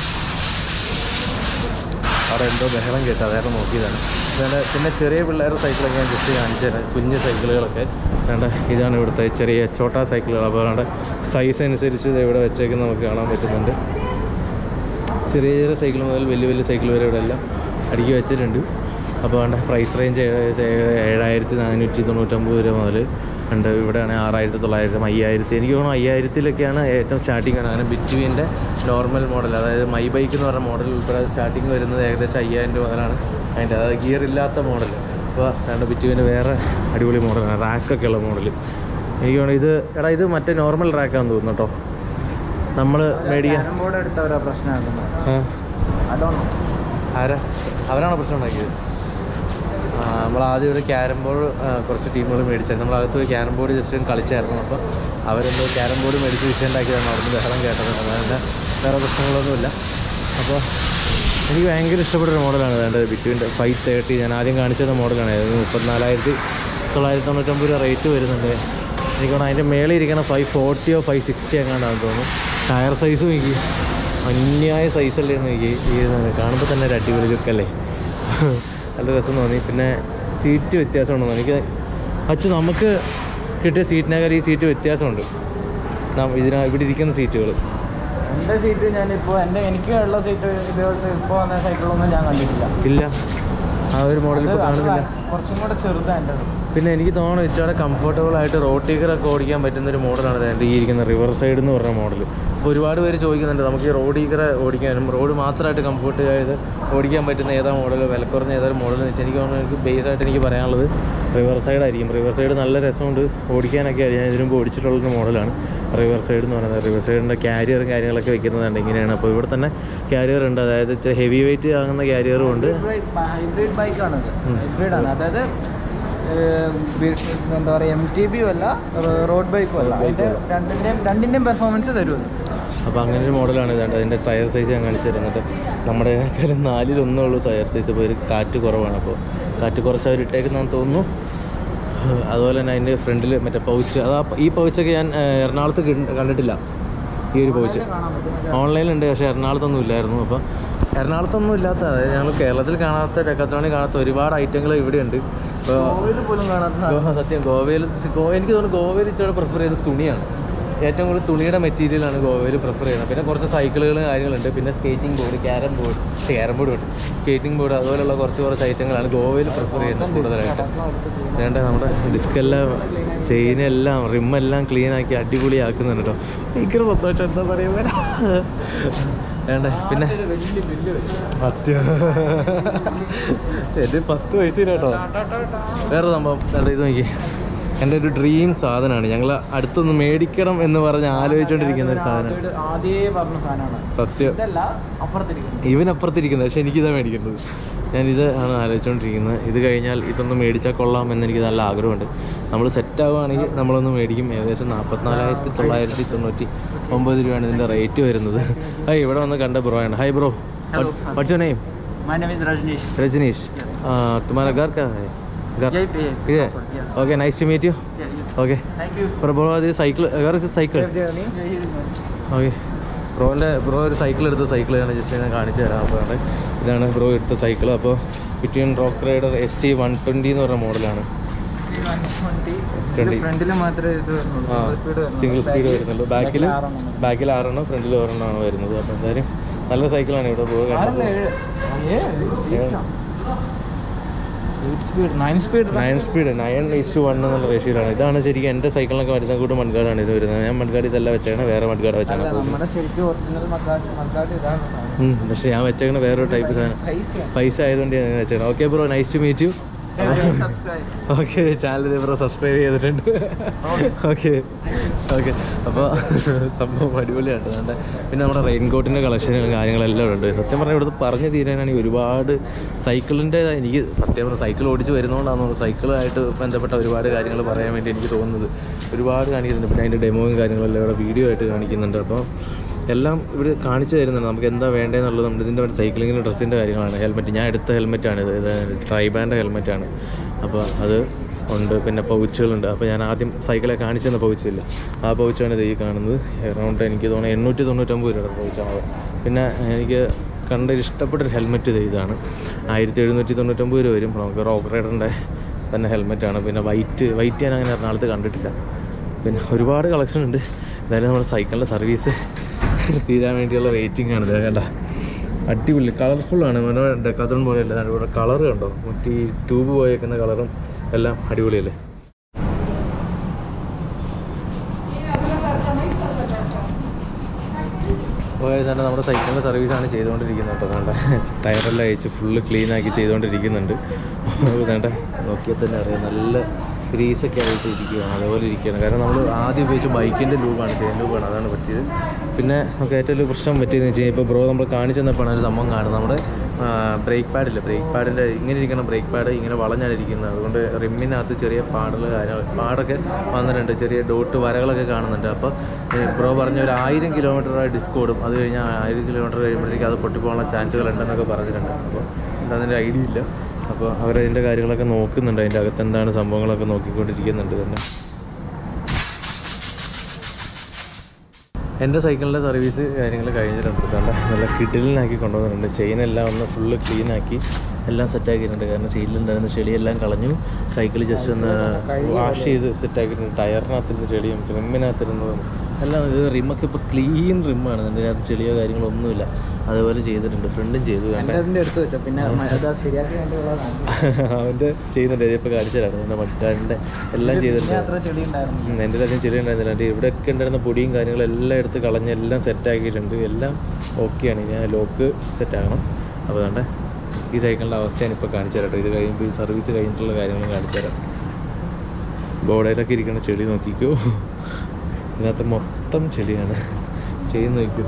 S1: അവിടെ എന്തോ ബഹളം കേട്ട് അതായത് നോക്കിയതാണ് വേണ്ട പിന്നെ ചെറിയ പിള്ളേരുടെ സൈക്കിളൊക്കെ ഞാൻ ജസ്റ്റ് കാണിച്ചു തരാം കുഞ്ഞ് സൈക്കിളുകളൊക്കെ വേണ്ട ഇതാണ് ഇവിടുത്തെ ചെറിയ ചോട്ടാ സൈക്കിളുകൾ അപ്പോൾ വേണ്ട സൈസ് അനുസരിച്ച് ഇത് ഇവിടെ വെച്ചേക്കുന്നത് നമുക്ക് കാണാൻ പറ്റുന്നുണ്ട് ചെറിയ ചെറിയ സൈക്കിൾ മുതൽ വലിയ വലിയ സൈക്കിൾ വരെ ഇവിടെ എല്ലാം അടുക്കി വെച്ചിട്ടുണ്ട് അപ്പോൾ വേണ്ട പ്രൈസ് റേഞ്ച് ഏഴായിരത്തി നാനൂറ്റി തൊണ്ണൂറ്റൊമ്പത് രൂപ മുതൽ ഉണ്ട് ഇവിടെയാണെങ്കിൽ ആറായിരത്തി തൊള്ളായിരം അയ്യായിരത്തി എനിക്ക് തോന്നുന്നു അയ്യായിരത്തിലൊക്കെയാണ് ഏറ്റവും സ്റ്റാർട്ടിങ് ആണ് അങ്ങനെ ബിറ്റുവിൻ്റെ നോർമൽ മോഡൽ അതായത് മൈ ബൈക്ക് എന്ന് പറഞ്ഞ മോഡൽ ഉൾപ്പെടെ സ്റ്റാർട്ടിങ് വരുന്നത് ഏകദേശം അയ്യായിരം രൂപ മുതലാണ് അതിൻ്റെ അതായത് ഗിയർ ഇല്ലാത്ത മോഡൽ അപ്പോൾ രണ്ട് ബിറ്റുവിൻ്റെ വേറെ അടിപൊളി മോഡലാണ് റാക്കൊക്കെ ഉള്ള മോഡൽ എനിക്ക് തോന്നുന്നു ഇത് എടാ ഇത് മറ്റേ നോർമൽ റാക്കാന്ന് തോന്നുന്നു കേട്ടോ നമ്മൾ മേടിക്കാൻ
S4: ബോർഡ് എടുത്തവരാ പ്രശ്നമാക്കുന്നത്
S1: ആ
S4: അതുകൊണ്ട്
S1: ആരാ അവരാണോ പ്രശ്നം ഉണ്ടാക്കിയത് ആ, നമ്മൾ ആദ്യം ഒരു ക്യാരം ബോർഡ് കുറച്ച് ടീമുകൾ മേടിച്ചായിരുന്നു നമ്മൾ അകത്ത് പോയി ക്യാരം ബോർഡ് ജസ്റ്റ് കളിച്ചായിരുന്നു അപ്പോൾ അവരെന്തോ ക്യാരം ബോർഡ് മേടിച്ച് വിഷയം ഉണ്ടാക്കിയതാണ് അവിടുന്ന് ബഹളം കേട്ടത് അതുകൊണ്ട് വേറെ പ്രശ്നങ്ങളൊന്നുമില്ല അപ്പോൾ എനിക്ക് ഭയങ്കര ഇഷ്ടപ്പെട്ട ഒരു മോഡലാണ് വേണ്ടത് ബിറ്റ്വീൻ്റെ ഫൈവ് തേർട്ടി ഞാൻ ആദ്യം കാണിച്ചത് മോഡലാണ് ഇത് മുപ്പത്തിനാലായിരത്തി തൊള്ളായിരത്തി തൊണ്ണൂറ്റൊമ്പത് രൂപ റേറ്റ് വരുന്നുണ്ട് എനിക്ക് തോന്നുന്നു അതിൻ്റെ മേളിൽ ഇരിക്കുന്ന ഫൈവ് ഫോർട്ടിയോ ഫൈവ് സിക്സ്റ്റി എങ്ങാണ്ടാണെന്ന് തോന്നുന്നു ടയർ സൈസും എനിക്ക് അന്യായ സൈസല്ലേ എന്ന് എനിക്ക് ഈ കാണുമ്പോൾ തന്നെ ഒരു അടിപൊളി ലുക്കല്ലേ നല്ല രസം തോന്നി പിന്നെ സീറ്റ് വ്യത്യാസമുണ്ടെന്ന് എനിക്ക് അച്ഛൻ നമുക്ക് കിട്ടിയ സീറ്റിനേക്കാൾ ഈ സീറ്റ് വ്യത്യാസമുണ്ട് നം- ഇതിന ഇവിടെ ഇരിക്കുന്ന സീറ്റുകൾ
S4: എൻ്റെ സീറ്റ് ഞാനിപ്പോൾ എൻ്റെ എനിക്ക് ഉള്ള സീറ്റ് ഇതുപോലത്തെ ഇപ്പോൾ വന്ന സൈക്കിളൊന്നും ഞാൻ കണ്ടിട്ടില്ല
S1: ഇല്ല ആ ഒരു മോഡൽ ഇപ്പോൾ
S4: അത്
S1: കാണുന്നില്ല
S4: കുറച്ചും കൂടെ ചെറുതാണ് എൻ്റെ
S1: പിന്നെ എനിക്ക് തോന്നുന്നു ഇച്ചിരി കംഫർട്ടബിൾ ആയിട്ട് റോഡ് ടീക്കറൊക്കെ ഓടിക്കാൻ പറ്റുന്ന ഒരു മോഡലാണ് എൻ്റെ ഈ ഇരിക്കുന്ന റിവർ സൈഡ് എന്ന് പറഞ്ഞ മോഡൽ അപ്പോൾ ഒരുപാട് പേര് ചോദിക്കുന്നുണ്ട് നമുക്ക് ഈ റോഡ് ടീക്കർ ഓടിക്കാനും റോഡ് മാത്രമായിട്ട് കംഫർട്ട് ആയത് ഓടിക്കാൻ പറ്റുന്ന ഏതാ മോഡൽ വിലക്കുറഞ്ഞ ഏതൊരു മോഡൽ എന്ന് വെച്ചാൽ എനിക്ക് തോന്നുന്നു എനിക്ക് ബേസ് ആയിട്ട് എനിക്ക് പറയാനുള്ളത് റിവർ സൈഡ് ആയിരിക്കും റിവർ സൈഡ് നല്ല രസമുണ്ട് ഓടിക്കാനൊക്കെ ഞാൻ ഇതിനു മുമ്പ് ഓടിച്ചിട്ടുള്ളൊരു മോഡലാണ് റിവർ സൈഡ് എന്ന് പറയുന്നത് റിവർ സൈഡിൻ്റെ ക്യാരിയറും കാര്യങ്ങളൊക്കെ വെക്കുന്നതുണ്ട് ഇങ്ങനെയാണ് അപ്പോൾ ഇവിടെ തന്നെ ക്യാരിയർ ഉണ്ട് അതായത് ഹെവി വെയിറ്റ് ആകുന്ന ക്യാരിയറും ഉണ്ട്
S4: ഹൈബ്രിഡ് ബൈക്കാണ് ഹൈബ്രിഡ് ആണ് അതായത് ഏഹ്, ബി- എന്താ പറയുക എം ടി ബിയും അല്ല റോഡ് ബൈക്കും അല്ല അതിൻ്റെ രണ്ടിൻ്റെയും രണ്ടിൻ്റെയും പെർഫോമൻസ് തരും അത്
S1: അപ്പോൾ അങ്ങനെ ഒരു മോഡലാണ് ഇതാണ്ട് അതിൻ്റെ ടയർ സൈസ് ഞാൻ കാണിച്ചു തരുന്നത് നമ്മുടെ കാര്യം നാലിലൊന്നേ ഉള്ളൂ ടയർ സൈസ് ഇപ്പോൾ ഒരു കാറ്റ് കുറവാണ് അപ്പോൾ കാറ്റ് കുറച്ച് അവർ ഇട്ടേക്കുന്നതെന്ന് തോന്നുന്നു അതുപോലെ തന്നെ അതിൻ്റെ ഫ്രണ്ടിൽ മറ്റേ പൗച്ച് അത് ആ പ- ഈ പൗച്ചൊക്കെ ഞാൻ ഏഹ്, എറണാകുളത്ത് കണ്ട്- കണ്ടിട്ടില്ല ഈ ഒരു പൗച്ച് ഓൺലൈനിലുണ്ട് പക്ഷേ എറണാകുളത്തൊന്നും ഇല്ലായിരുന്നു അപ്പോൾ എറണാകുളത്തൊന്നും ഇല്ലാത്ത അതായത് ഞങ്ങൾ കേരളത്തിൽ കാണാത്ത ഡെക്കത്തോണിൽ കാണാത്ത ഒരുപാട് ഐറ്റങ്ങൾ ഇവിടെയുണ്ട് ഇപ്പോൾ
S4: കോവിൽ പോലും കാണാത്ത
S1: ഗോ- സത്യം ഗോവയിൽ ഗോ എനിക്ക് തോന്നുന്നു ഗോവയിൽ ഇച്ചിരി പ്രിഫർ ചെയ്തത് തുണിയാണ് ഏറ്റവും കൂടുതൽ തുണിയുടെ മെറ്റീരിയലാണ് ഗോവയിൽ പ്രിഫർ ചെയ്യുന്നത് പിന്നെ കുറച്ച് സൈക്കിളുകൾ കാര്യങ്ങളുണ്ട് പിന്നെ skating board carrom board carrom board ഉണ്ട് സ്കേറ്റിംഗ് ബോർഡ് അതുപോലുള്ള കുറച്ച് കുറച്ച് ഐറ്റങ്ങളാണ് ഗോവയിൽ പ്രിഫർ ചെയ്യുന്നത് കൂടുതലായിട്ട് വേണ്ട നമ്മുടെ ഡിസ്കെല്ലാം ചെയിനെല്ലാം റിമ്മെല്ലാം ക്ലീൻ ആക്കി അടിപൊളിയാക്കുന്നുണ്ട് കേട്ടോ ഭയങ്കര സന്തോഷം എന്താ പറയുക വേണ്ട പിന്നെ സത്യം എൻ്റെ പത്ത് വയസ്സിന് കേട്ടോ വേറെ സംഭവം വേണ്ട ഇത് നോക്കി എൻ്റെ ഒരു ഡ്രീം സാധനമാണ് ഞങ്ങൾ അടുത്തൊന്ന് മേടിക്കണം എന്ന് പറഞ്ഞ് ആലോചിച്ചുകൊണ്ടിരിക്കുന്ന ഒരു സാധനം
S4: ആദ്യേ പറഞ്ഞ സാധനമാണ്
S1: സത്യം
S4: ഇതല്ല അപ്പുറത്തിരിക്കുന്നത്
S1: ഇവനപ്പുറത്തിരിക്കുന്നത് പക്ഷെ എനിക്കിതാ മേടിക്കേണ്ടത് ഞാൻ ഇത് ആണ് ആലോചിച്ചുകൊണ്ടിരിക്കുന്നത് ഇത് കഴിഞ്ഞാൽ ഇതൊന്ന് മേടിച്ചാൽ കൊള്ളാം എന്ന് എനിക്ക് നല്ല ആഗ്രഹമുണ്ട് നമ്മൾ സെറ്റ് ആവുകയാണെങ്കിൽ നമ്മളൊന്ന് മേടിക്കും ഏകദേശം നാൽപ്പത്തിനാലായിരത്തി തൊള്ളായിരത്തി തൊണ്ണൂറ്റി ഒമ്പത് രൂപയാണ് ഇതിൻ്റെ റേറ്റ് വരുന്നത് ഹൈ ഇവിടെ വന്ന് കണ്ട ബ്രോ ആണ് hi bro what's name
S4: My name is Rajneesh.
S1: Rajneesh आ, तुम्हारा घर कहाँ है घर
S4: यहीं पे है,
S1: इधर
S4: proper, yeah.
S1: Okay nice to meet you
S4: Yeah, yeah.
S1: Okay
S4: Thank you.
S1: Bro bro അത് സൈക്കിൾ വേറെ cycle
S4: Safe journey. Yeah, he is mine.
S1: Okay ബ്രോൻ്റെ ബ്രോ ഒരു സൈക്കിൾ എടുത്ത സൈക്കിൾ ഞാൻ ജസ്റ്റ് ഞാൻ കാണിച്ചു തരാം അപ്പോൾ അവിടെ ഇതാണ് ബ്രോ എടുത്ത സൈക്കിൾ അപ്പോൾ B'Twin rock rider S T one twenty എന്ന് പറഞ്ഞ മോഡലാണ് Twenty.
S4: ഫ്രണ്ടിൽ മാത്രമേ ഇത് വരുന്നുള്ളൂ
S1: ആ
S4: സിംഗിൾ സ്പീഡ്
S1: സിംഗിൾ സ്പീഡ് വരുന്നുള്ളൂ ബാക്കിൽ
S4: ആറെണ്ണം.
S1: ബാക്കിൽ ആറെണ്ണം ഫ്രണ്ടിൽ ഒരെണ്ണമാണ് വരുന്നത് അപ്പോൾ എന്തായാലും നല്ല സൈക്കിളാണ് ഇവിടെ ബ്രോ
S4: ആറല്ല ഏഴ് ഏഴ് eight speed nine speed
S1: nine speed nine is to one എന്നുള്ള റേഷ്യോയിലാണ് ഇതാണ് ശരിക്കും എൻ്റെ സൈക്കിളിനൊക്കെ വരുന്ന കൂട്ട് മൺകാടാണ് ഇത് വരുന്നത് ഞാൻ മൺകാട് ഇതല്ല വെച്ചേക്കണേ വേറെ മൺകാട് വെച്ചാണ്
S4: അല്ല നമ്മുടെ ശരിക്കും ഒറിജിനൽ മക്കാട്ട് മക്കാട്ട് ഇതാണ് സാധനം
S1: ഉം, പക്ഷേ ഞാൻ വെച്ചേക്കണ വേറൊരു ടൈപ്പ് സാധനം
S4: പൈസ
S1: പൈസ ആയതുകൊണ്ട് ഞാൻ വെച്ചേക്കണം okay bro nice to meet you
S4: subscribe
S1: okay channel bro subscribe ചെയ്തിട്ടുണ്ട് ഓക്കെ ഓക്കെ അപ്പോൾ സംഭവം അടിപൊളിയാണ് അതുകൊണ്ട് പിന്നെ നമ്മുടെ റെയിൻ കോട്ടിൻ്റെ കളക്ഷനും കാര്യങ്ങളെല്ലാം ഉണ്ട് സത്യം പറഞ്ഞാൽ ഇവിടുത്തെ പറഞ്ഞു തീരാനാണെങ്കിൽ ഒരുപാട് സൈക്കിളിൻ്റെ എനിക്ക് സത്യം പറഞ്ഞാൽ സൈക്കിൾ ഓടിച്ച് വരുന്നതുകൊണ്ടാണ് സൈക്കിളുമായിട്ട് ബന്ധപ്പെട്ട ഒരുപാട് കാര്യങ്ങൾ പറയാൻ വേണ്ടി എനിക്ക് തോന്നുന്നത് ഒരുപാട് കാണിക്കുന്നുണ്ട് പിന്നെ അതിൻ്റെ ഡെമോയും കാര്യങ്ങളെല്ലാം ഇവിടെ വീഡിയോ ആയിട്ട് കാണിക്കുന്നുണ്ട് അപ്പോൾ എല്ലാം ഇവിടെ കാണിച്ചു തരുന്നുണ്ട് നമുക്ക് എന്താ വേണ്ടതെന്നുള്ളത് നമ്മുടെ ഇതിൻ്റെ സൈക്ലിങ്ങിൻ്റെ ഡ്രസ്സിൻ്റെ കാര്യങ്ങളാണ് ഹെൽമെറ്റ് ഞാൻ എടുത്ത ഹെൽമെറ്റാണ് ഇത് ഇത് ട്രൈബാൻ്റെ ഹെൽമെറ്റാണ് അപ്പോൾ അത് ഉണ്ട് പിന്നെ പൗച്ചുകളുണ്ട് അപ്പോൾ ഞാൻ ആദ്യം സൈക്കിളെ കാണിച്ചു തന്ന പൗച്ചില്ല ആ പൗച്ചാണ് ഇത് ഈ കാണുന്നത് എറൗണ്ട് എനിക്ക് തോന്നുന്നു എണ്ണൂറ്റി തൊണ്ണൂറ്റൊമ്പത് രൂപയുടെ പൗച്ചാണ് പിന്നെ എനിക്ക് കണ്ട ഇഷ്ടപ്പെട്ടൊരു ഹെൽമെറ്റ് ഇത് ഇതാണ് ആയിരത്തി എഴുന്നൂറ്റി തൊണ്ണൂറ്റൊമ്പത് രൂപ വരും നമുക്ക് റോക്ക് റൈഡറിൻ്റെ തന്നെ ഹെൽമെറ്റാണ് പിന്നെ വൈറ്റ് വൈറ്റ് ഞാൻ അങ്ങനെ എറണാകുളത്ത് കണ്ടിട്ടില്ല പിന്നെ ഒരുപാട് കളക്ഷൻ ഉണ്ട് എന്തായാലും നമ്മുടെ സൈക്കിളിൻ്റെ സർവീസ് തീരാൻ വേണ്ടിയുള്ള വെയിറ്റിംഗ് ആണ് ഇത് കണ്ട അടിപൊളി കളർഫുള്ളാണ് നമ്മുടെ ഡെക്കാത്തോൺ പോലെയല്ല ഇവിടെ കളർ കണ്ടോ മറ്റേ ഈ ട്യൂബ് പോയേക്കുന്ന കളറും എല്ലാം അടിപൊളിയല്ലേ പോയതാണ് നമ്മുടെ സൈക്കിളിൻ്റെ സർവീസാണ് ചെയ്തുകൊണ്ടിരിക്കുന്നത് കേട്ടോ വേണ്ട ടയറെല്ലാം അയച്ച് ഫുള്ള് ക്ലീൻ ആക്കി ചെയ്തുകൊണ്ടിരിക്കുന്നുണ്ട് വേണ്ട നോക്കിയാൽ തന്നെ അറിയാം നല്ല ഗ്രീസൊക്കെ ആയിട്ട് ഇരിക്കുകയാണ് അതേപോലെ ഇരിക്കുകയാണ് കാരണം നമ്മൾ ആദ്യം ഉപയോഗിച്ച ബൈക്കിൻ്റെ ലൂബാണ് ചെയിൻ ലൂബാണ് അതാണ് പറ്റിയത് പിന്നെ നമുക്ക് ഏറ്റവും വലിയ പ്രശ്നം പറ്റിയതെന്ന് വെച്ച് കഴിഞ്ഞാൽ ഇപ്പോൾ ബ്രോ നമ്മൾ കാണിച്ചു തന്നപ്പോഴാണ് ഒരു സംഭവം കാണുന്നത് നമ്മുടെ ബ്രേക്ക് പാഡില്ല ബ്രേക്ക് പാഡിൻ്റെ ഇങ്ങനെ ഇരിക്കുന്ന ബ്രേക്ക് പാഡ് ഇങ്ങനെ വളഞ്ഞാണ് ഇരിക്കുന്നത് അതുകൊണ്ട് റിമ്മിനകത്ത് ചെറിയ പാടുകൾ കാര്യങ്ങൾ പാടൊക്കെ വന്നിട്ടുണ്ട് ചെറിയ ഡോട്ട് വരകളൊക്കെ കാണുന്നുണ്ട് അപ്പോൾ ബ്രോ പറഞ്ഞ ഒരു ആയിരം കിലോമീറ്റർ ഡിസ്ക് ഓടും അത് കഴിഞ്ഞാൽ ആയിരം കിലോമീറ്റർ കഴിയുമ്പോഴത്തേക്ക് അത് പൊട്ടിപ്പോകാനുള്ള ചാൻസുകൾ ഉണ്ടെന്നൊക്കെ പറഞ്ഞിട്ടുണ്ട് അപ്പോൾ എന്താണെന്നൊരു ഐഡിയ ഇല്ല അപ്പോൾ അവരതിൻ്റെ കാര്യങ്ങളൊക്കെ നോക്കുന്നുണ്ട് അതിൻ്റെ അകത്ത് എന്താണ് സംഭവങ്ങളൊക്കെ നോക്കിക്കൊണ്ടിരിക്കുന്നുണ്ട് തന്നെ എൻ്റെ സൈക്കിളിൻ്റെ സർവീസ് കാര്യങ്ങൾ കഴിഞ്ഞിട്ടുണ്ട് കണ്ട നല്ല കിഡിലിനാക്കി കൊണ്ടുവന്നിട്ടുണ്ട് ചെയിനെല്ലാം ഒന്ന് ഫുള്ള് ക്ലീനാക്കി എല്ലാം സെറ്റാക്കിയിട്ടുണ്ട് കാരണം ചെയിലുണ്ടായിരുന്ന ചെളിയെല്ലാം കളഞ്ഞു സൈക്കിൾ ജസ്റ്റ് ഒന്ന് വാഷ് ചെയ്ത് സെറ്റാക്കിയിട്ടുണ്ട് ടയറിനകത്തിരുന്ന ചെളിയും റിമ്മിനകത്തിരുന്നതും എല്ലാം ഇത് റിമ്മൊക്കെ ഇപ്പോൾ ക്ലീൻ റിമ്മാണ് അതിനകത്ത് ചെളിയോ കാര്യങ്ങളോ ഒന്നുമില്ല അതേപോലെ ചെയ്തിട്ടുണ്ട് ഫ്രണ്ടും ചെയ്തു കണ്ട
S4: എൻ്റെ അതിൻ്റെ എടുത്ത് വെച്ചാൽ പിന്നെ അത് ശരിയാക്കി വേണ്ടിയുള്ളതാണ്
S1: അവൻ്റെ ചെയ്യുന്നുണ്ട് ഇതിപ്പോൾ കാണിച്ചു തരാം എൻ്റെ മട്ടാടിൻ്റെ എല്ലാം ചെയ്തിട്ടുണ്ട്
S4: അത്ര ചെടി ഉണ്ടായിരുന്നു
S1: ഉം, എൻ്റെ അധികം ചെറിയ ഉണ്ടായിരുന്നില്ല എൻ്റെ ഇവിടെയൊക്കെ ഉണ്ടായിരുന്ന പൊടിയും കാര്യങ്ങളും എല്ലാം എടുത്ത് കളഞ്ഞ് എല്ലാം സെറ്റാക്കിയിട്ടുണ്ട് എല്ലാം ഓക്കെയാണ് ഇനി ആ ലോക്ക് സെറ്റാക്കണം അപ്പോൾ വേണ്ട ഈ സൈക്കിളിൻ്റെ അവസ്ഥയാണ് ഇപ്പോൾ കാണിച്ചു തരാം കേട്ടോ ഇത് കഴിയുമ്പോൾ ഈ സർവീസ് കഴിഞ്ഞിട്ടുള്ള കാര്യങ്ങൾ കാണിച്ചു തരാം ബോർഡയിലൊക്കെ ഇരിക്കുന്ന ചെളി നോക്കിക്കോ ഇതിനകത്ത് മൊത്തം ചെളിയാണ് ചെയ്ത് നോക്കൂ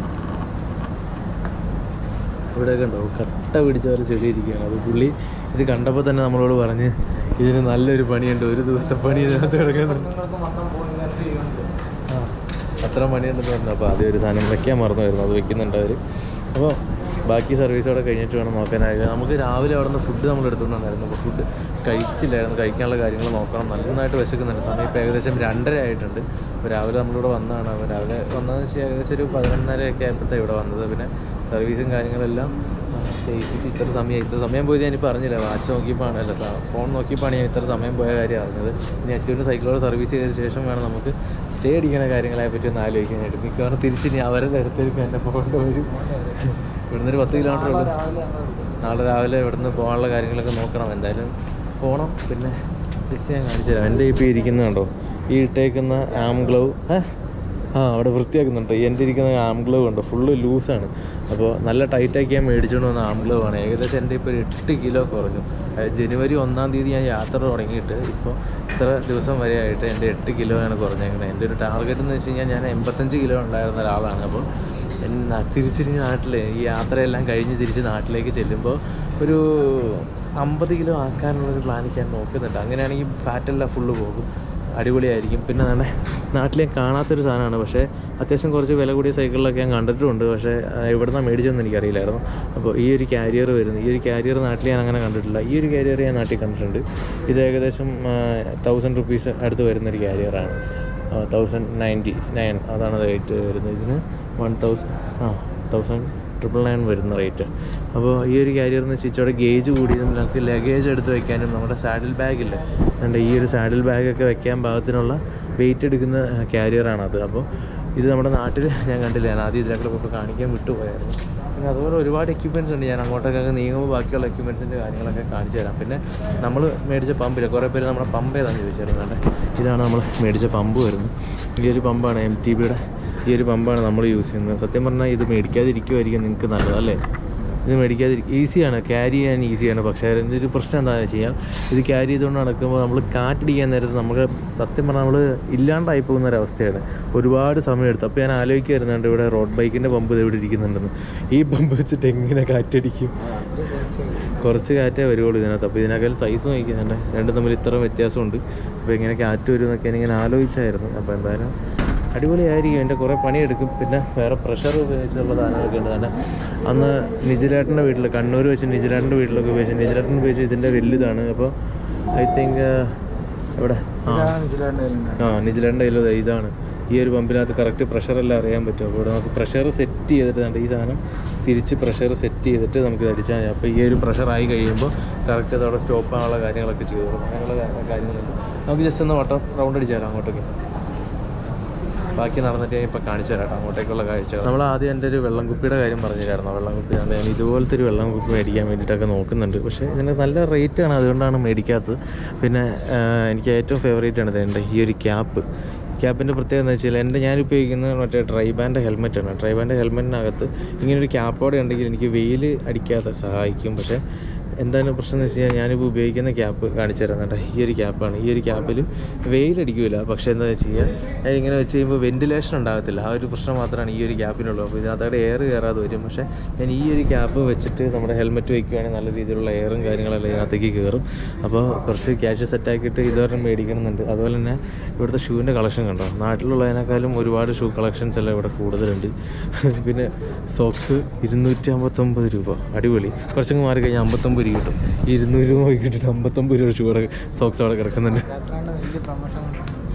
S1: ഇവിടെയൊക്കെ ഉണ്ടാവും കട്ട പിടിച്ച പോലെ ചെളി ഇരിക്കുകയാണ് അത് പുള്ളി ഇത് കണ്ടപ്പോൾ തന്നെ നമ്മളോട് പറഞ്ഞ് ഇതിന് നല്ലൊരു പണിയുണ്ട് ഒരു ദിവസത്തെ പണി ഇതിനകത്ത് കിടക്കുന്നുണ്ട്
S4: നിങ്ങൾക്ക് മൊത്തം പോയി
S1: ആ, അത്ര മണിയുണ്ടെന്ന് പറഞ്ഞു അപ്പോൾ ആദ്യം ഒരു സാധനം വെക്കാൻ മറന്നുമായിരുന്നു അത് വെക്കുന്നുണ്ട് അവർ അപ്പോൾ ബാക്കി സർവീസോടെ കഴിഞ്ഞിട്ട് വേണം നോക്കാനായിട്ട് നമുക്ക് രാവിലെ അവിടെ നിന്ന് ഫുഡ് നമ്മൾ എടുത്തുകൊണ്ട് വന്നായിരുന്നു അപ്പോൾ ഫുഡ് കഴിച്ചില്ലായിരുന്നു കഴിക്കാനുള്ള കാര്യങ്ങൾ നോക്കണം നന്നായിട്ട് വിശക്കുന്നുണ്ട് സമയം ഇപ്പോൾ ഏകദേശം രണ്ടര ആയിട്ടുണ്ട് അപ്പോൾ രാവിലെ നമ്മളിവിടെ വന്നതാണ് അപ്പോൾ രാവിലെ വന്നതെന്ന് വെച്ചാൽ ഏകദേശം ഒരു പതിനൊന്നരയൊക്കെ ആയപ്പോഴത്തെ ഇവിടെ വന്നത് പിന്നെ സർവീസും കാര്യങ്ങളെല്ലാം ആ, ചെയ്യിപ്പിച്ച് ഇത്ര സമയം ഇത്ര സമയം പോയത് ഞാനിപ്പോൾ അറിഞ്ഞില്ല വാച്ച് നോക്കിയപ്പോഴാണ് അല്ല ഫോൺ നോക്കിയപ്പോഴാണ് ഞാൻ ഇത്ര സമയം പോയ കാര്യം അറിഞ്ഞത് ഇനി അച്ഛൻ്റെ സൈക്കിളോട് സർവീസ് ചെയ്തതിന് ശേഷം വേണം നമുക്ക് സ്റ്റേ അടിക്കുന്ന കാര്യങ്ങളെ പറ്റി ഒന്ന് ആലോചിക്കാനായിട്ട് മിക്കവാറും തിരിച്ച് ഇനി അവരുടെ അടുത്തേക്ക് എന്നെ പോകേണ്ടി വരും ഇവിടുന്ന് ഒരു പത്ത് കിലോമീറ്റർ ഉള്ളൂ നാളെ രാവിലെ ഇവിടുന്ന് പോകാനുള്ള കാര്യങ്ങളൊക്കെ നോക്കണം എന്തായാലും പോകണം പിന്നെ ജസ്റ്റ് ഞാൻ കാണിച്ചു തരാം എൻ്റെ ഇപ്പോൾ ഇരിക്കുന്നത് കണ്ടോ ഈ ഇട്ടേക്കുന്ന ആം ഗ്ലൗ ആ അവിടെ വൃത്തിയാക്കുന്നുണ്ട് എൻ്റെ ഇരിക്കുന്ന ആം ഗ്ലൗ ഉണ്ട് ഫുള്ള് ലൂസാണ് അപ്പോൾ നല്ല ടൈറ്റാക്കി ഞാൻ മേടിച്ചുകൊണ്ട് വന്ന ആം ഗ്ലൗ ആണ് ഏകദേശം എൻ്റെ ഇപ്പോൾ ഒരു എട്ട് കിലോ കുറഞ്ഞു അതായത് ജനുവരി ഒന്നാം തീയതി ഞാൻ യാത്ര തുടങ്ങിയിട്ട് ഇപ്പോൾ ഇത്ര ദിവസം വരെ ആയിട്ട് എൻ്റെ എട്ട് കിലോ ആണ് കുറഞ്ഞേക്കുന്നത് എൻ്റെ ഒരു ടാർഗറ്റ് എന്ന് വെച്ച് കഴിഞ്ഞാൽ ഞാൻ എൺപത്തഞ്ച് കിലോ ഉണ്ടായിരുന്ന ഒരാളാണ് അപ്പോൾ എന്നെ തിരിച്ചിരിഞ്ഞ് നാട്ടിൽ ഈ യാത്രയെല്ലാം കഴിഞ്ഞ് തിരിച്ച് നാട്ടിലേക്ക് ചെല്ലുമ്പോൾ ഒരു അമ്പത് കിലോ ആക്കാനുള്ളൊരു പ്ലാനിക്ക് ഞാൻ നോക്കുന്നുണ്ട് അങ്ങനെയാണെങ്കിൽ ഫാറ്റെല്ലാം ഫുള്ള് പോകും അടിപൊളിയായിരിക്കും പിന്നെ തന്നെ നാട്ടിൽ ഞാൻ കാണാത്തൊരു സാധനമാണ് പക്ഷേ അത്യാവശ്യം കുറച്ച് വില കൂടിയ സൈക്കിളിലൊക്കെ ഞാൻ കണ്ടിട്ടുമുണ്ട് പക്ഷേ എവിടെ നിന്നാണ് മേടിച്ചതെന്ന് എനിക്കറിയില്ലായിരുന്നു അപ്പോൾ ഈ ഒരു ക്യാരിയർ വരുന്നു ഈ ഒരു ക്യാരിയർ നാട്ടിൽ ഞാൻ അങ്ങനെ കണ്ടിട്ടില്ല ഈ ഒരു ക്യാരിയർ ഞാൻ നാട്ടിൽ കണ്ടിട്ടുണ്ട് ഇത് ഏകദേശം തൗസൻഡ് റുപ്പീസ് അടുത്ത് വരുന്നൊരു ക്യാരിയറാണ് തൗസൻഡ് നയൻറ്റി നയൻ അതാണ് റേറ്റ് വരുന്നത് ഇതിന് വൺ തൗസൻഡ് ആ തൗസൻഡ് ട്രിപ്പിൾ നയൻ വരുന്ന റേറ്റ് അപ്പോൾ ഈ ഒരു ക്യാരിയർ എന്ന് വെച്ചാൽ ഇച്ചിരി ഗേജ് കൂടിയതും നമുക്ക് ലഗേജ് എടുത്ത് വെക്കാനും നമ്മുടെ സാഡിൽ ബാഗില്ലേ അതുകൊണ്ട് ഈ ഒരു സാഡിൽ ബാഗൊക്കെ വെക്കാൻ പാകത്തിനുള്ള വെയിറ്റ് എടുക്കുന്ന ക്യാരിയറാണത് അപ്പോൾ ഇത് നമ്മുടെ നാട്ടിൽ ഞാൻ കണ്ടില്ല ഞാൻ ആദ്യം ഇതിലൊക്കെ പോയപ്പോൾ കാണിക്കാൻ വിട്ടുപോയായിരുന്നു പിന്നെ അതുപോലെ ഒരുപാട് എക്യുപ്മെൻറ്റ്സ് ഉണ്ട് ഞാൻ അങ്ങോട്ടൊക്കെ നീങ്ങുമ്പോൾ ബാക്കിയുള്ള എക്യുപ്മെൻറ്റ്സിൻ്റെ കാര്യങ്ങളൊക്കെ കാണിച്ചു തരാം പിന്നെ നമ്മൾ മേടിച്ച പമ്പില്ല കുറേ പേര് നമ്മുടെ പമ്പ് ഏതാണെന്ന് ചോദിച്ചായിരുന്നു കണ്ടേ ഇതാണ് നമ്മൾ മേടിച്ച പമ്പ് വരുന്നത് ഈ ഒരു പമ്പാണ് എം ടി ബിയുടെ ഈ ഒരു പമ്പാണ് നമ്മൾ യൂസ് ചെയ്യുന്നത് സത്യം പറഞ്ഞാൽ ഇത് മേടിക്കാതിരിക്കുമായിരിക്കും നിങ്ങൾക്ക് നല്ലത് അല്ലേ ഇത് മേടിക്കാതിരിക്കും ഈസിയാണ് ക്യാരി ചെയ്യാൻ ഈസിയാണ് പക്ഷേ അതിൻ്റെ ഒരു പ്രശ്നം എന്താണെന്ന് വെച്ച് കഴിഞ്ഞാൽ ഇത് ക്യാരി ചെയ്തുകൊണ്ട് നടക്കുമ്പോൾ നമ്മൾ കാറ്റടിക്കാൻ നേരത്ത് നമുക്ക് സത്യം പറഞ്ഞാൽ നമ്മൾ ഇല്ലാണ്ടായി പോകുന്ന ഒരവസ്ഥയാണ് ഒരുപാട് സമയം എടുത്തു അപ്പോൾ ഞാൻ ആലോചിക്കുമായിരുന്നുണ്ട് ഇവിടെ റോഡ് ബൈക്കിൻ്റെ പമ്പ് ഇവിടെ ഇരിക്കുന്നുണ്ടെന്ന് ഈ പമ്പ് വെച്ചിട്ട് എങ്ങനെ കാറ്റടിക്കും കുറച്ച് കാറ്റേ വരുള്ളൂ ഇതിനകത്ത് അപ്പോൾ ഇതിനേക്കാൾ സൈസ് നോക്കുന്നുണ്ട് രണ്ടും തമ്മിൽ ഇത്ര വ്യത്യാസമുണ്ട് അപ്പോൾ എങ്ങനെ കാറ്റ് വരും എന്നൊക്കെ ഞാനിങ്ങനെ ആലോചിച്ചായിരുന്നു അപ്പോൾ എന്തായാലും അടിപൊളിയായിരിക്കും എൻ്റെ കുറേ പണിയെടുക്കും പിന്നെ വേറെ പ്രഷർ ഉപയോഗിച്ചുള്ള സാധനങ്ങളൊക്കെ ഉണ്ട് തന്നെ അന്ന് നിജിലേട്ടൻ്റെ വീട്ടിൽ കണ്ണൂർ വെച്ച് നിജിലേട്ടൻ്റെ വീട്ടിലൊക്കെ ഉപയോഗിച്ചു നിജിലേട്ടൻ ഉപയോഗിച്ച് ഇതിൻ്റെ വലുതാണ് അപ്പോൾ ഐ തിങ്ക് എവിടെ ആ ആ നിജിലേട്ടൻ്റെ കയ്യിൽ ദേ ഇതാണ് ഈ ഒരു പമ്പിനകത്ത് കറക്റ്റ് പ്രഷറെല്ലാം അറിയാൻ പറ്റും അപ്പോൾ ഇവിടെ നമുക്ക് പ്രഷർ സെറ്റ് ചെയ്തിട്ട് ദാണ്ട് ഈ സാധനം തിരിച്ച് പ്രഷർ സെറ്റ് ചെയ്തിട്ട് നമുക്ക് ഇത് അടിച്ചാൽ മതി അപ്പോൾ ഈ ഒരു പ്രഷറായി കഴിയുമ്പോൾ കറക്റ്റ് അതവിടെ സ്റ്റോപ്പ് ആകാനുള്ള കാര്യങ്ങളൊക്കെ ചെയ്തു കൊടുക്കും അങ്ങനെയുള്ള കാ- കാര്യങ്ങളുണ്ട് നമുക്ക് ജസ്റ്റ് ഒന്ന് വട്ടം റൗണ്ട് അടിച്ചു തരാം അങ്ങോട്ടേക്ക് ബാക്കി നടന്നിട്ട് ഞാൻ ഇപ്പോൾ കാണിച്ചു തരാം കേട്ടോ അങ്ങോട്ടേക്കുള്ള കാഴ്ച നമ്മൾ ആദ്യം എൻ്റെ ഒരു വെള്ളം കുപ്പിയുടെ കാര്യം പറഞ്ഞില്ലായിരുന്നു വെള്ളം കുപ്പി ഞാൻ ഞാൻ ഇതുപോലത്തെ ഒരു വെള്ളം കുപ്പി മേടിക്കാൻ വേണ്ടിയിട്ടൊക്കെ നോക്കുന്നുണ്ട് പക്ഷേ ഇതിന് നല്ല റേറ്റാണ് അതുകൊണ്ടാണ് മേടിക്കാത്തത് പിന്നെ ആ, എനിക്ക് ഏറ്റവും ഫേവറേറ്റ് ആണ് എൻ്റെ ഈ ഒരു ക്യാപ്പ് ക്യാപ്പിൻ്റെ പ്രത്യേകത എന്ന് വെച്ചാൽ എൻ്റെ ഞാൻ ഉപയോഗിക്കുന്നത് മറ്റേ ട്രൈബാൻ്റെ ഹെൽമെറ്റാണ് ട്രൈബാൻ്റെ ഹെൽമെറ്റിനകത്ത് ഇങ്ങനൊരു ക്യാപ്പോടെ ഉണ്ടെങ്കിൽ എനിക്ക് വെയിൽ അടിക്കാതെ സഹായിക്കും പക്ഷേ എന്താണ് പ്രശ്നം എന്ന് വെച്ച് കഴിഞ്ഞാൽ ഞാനിപ്പോൾ ഉപയോഗിക്കുന്ന ക്യാപ്പ് കാണിച്ചു തരാം കേട്ടോ ഈ ഒരു ക്യാപ്പാണ് ഈ ഒരു ക്യാപ്പിൽ വെയിലടിക്കില്ല പക്ഷേ എന്താ വെച്ച് കഴിഞ്ഞാൽ ഞാൻ ഇങ്ങനെ വെച്ച് കഴിയുമ്പോൾ വെൻറ്റിലേഷൻ ഉണ്ടാകത്തില്ല ആ ഒരു പ്രശ്നം മാത്രമാണ് ഈ ഒരു ക്യാപ്പിനുള്ളൂ അപ്പോൾ ഇതിനകത്തവിടെ എയർ കയറാതെ വരും പക്ഷേ ഞാൻ ഈ ഒരു ക്യാപ്പ് വെച്ചിട്ട് നമ്മുടെ ഹെൽമെറ്റ് വയ്ക്കുകയാണെങ്കിൽ നല്ല രീതിയിലുള്ള എയറും കാര്യങ്ങളെല്ലാം ഇതിനകത്തേക്ക് കയറും അപ്പോൾ കുറച്ച് ക്യാഷ് സെറ്റാക്കിയിട്ട് ഇതുവരെ മേടിക്കണമെന്നുണ്ട് അതുപോലെ തന്നെ ഇവിടുത്തെ ഷൂവിൻ്റെ കളക്ഷൻ കണ്ടോ നാട്ടിലുള്ളതിനേക്കാളും ഒരുപാട് ഷൂ കളക്ഷൻസ് എല്ലാം ഇവിടെ കൂടുതലുണ്ട് പിന്നെ സോക്സ് ഇരുന്നൂറ്റി അമ്പത്തൊമ്പത് രൂപ അടിപൊളി കുറച്ചങ്ങ് മാറി കഴിഞ്ഞാൽ അമ്പത്തൊമ്പത് രൂപ കിട്ടും ഇരുന്നൂറ് രൂപ കിട്ടിയിട്ട് അമ്പത്തൊമ്പത് രൂപ ഷൂ അവിടെ സോക്സ് അവിടെ കിടക്കുന്നുണ്ട്
S4: വലിയ promotion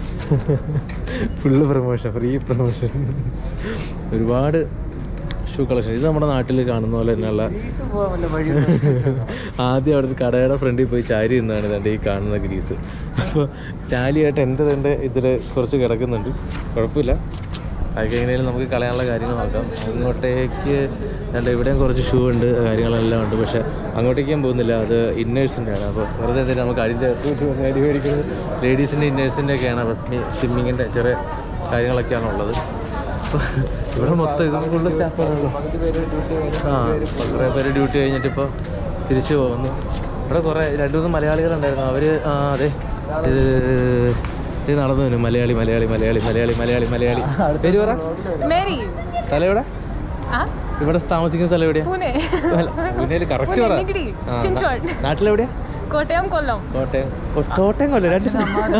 S1: full promotion free promotion ഒരുപാട് ഷൂ കളക്ഷൻ ഇത് നമ്മുടെ നാട്ടിൽ കാണുന്ന പോലെ തന്നെയുള്ള
S4: പോകാൻ വല്ല വഴി
S1: ആദ്യം അവിടെ ഒരു കടയുടെ ഫ്രണ്ടിൽ പോയി ചാരി നിന്നാണ് ഇതാണ്ട് ഈ കാണുന്ന ഗ്രീസ് അപ്പോൾ ടാലിയായിട്ട് എൻ്റെ തന്നെ ഇതിൽ കുറച്ച് കിടക്കുന്നുണ്ട് കുഴപ്പമില്ല അതൊക്കെ എങ്ങനെയാലും നമുക്ക് കളയാനുള്ള കാര്യങ്ങൾ നോക്കാം അങ്ങോട്ടേക്ക് രണ്ട് ഇവിടെയും കുറച്ച് ഷൂ ഉണ്ട് കാര്യങ്ങളെല്ലാം ഉണ്ട് പക്ഷേ അങ്ങോട്ടേക്ക് ഞാൻ പോകുന്നില്ല അത് ഇന്നേഴ്സിൻ്റെ ആണ് അപ്പോൾ വെറുതെ എന്തിനാ നമുക്ക് അതിൻ്റെ അടി മേടിക്കുന്നത് ലേഡീസിൻ്റെ ഇന്നേഴ്സിൻ്റെ ഒക്കെയാണ് അപ്പോൾ സ്വിമ്മിങ്ങിൻ്റെ ചെറിയ കാര്യങ്ങളൊക്കെയാണ് ഉള്ളത് അപ്പോൾ ഇവിടെ മൊത്തം ഇത് ഫുള്ള് സ്റ്റാഫാണല്ലോ
S4: പകുതി പേര് ഡ്യൂട്ടി
S1: ആ അപ്പോൾ കുറേ പേര് ഡ്യൂട്ടി കഴിഞ്ഞിട്ട് ഇപ്പോൾ തിരിച്ചു പോകുന്നു ഇവിടെ കുറേ രണ്ട് മൂന്ന് മലയാളികളുണ്ടായിരുന്നു അവർ ആ അതെ ഇത് ഇത് നടന്നു വരും മലയാളി മലയാളി മലയാളി മലയാളി മലയാളി മലയാളി പേര് പറ
S5: മേരി
S1: സ്ഥലം എവിടെ
S5: ആ
S1: ഇവിടെ താമസിക്കുന്ന സ്ഥലം എവിടെയാ
S5: പൂനെ
S1: പുനേല് കറക്റ്റ്
S5: പൂനെ,
S1: പറ
S5: നിഗിരി,
S1: ആ,
S5: ചിൻചോൾ.
S1: നാ- നാട്ടിലെവിടെയാ
S5: കോട്ടയം കൊല്ലം
S1: കോട്ടയം ഓ, കോട്ടയം കൊല്ലം രണ്ട്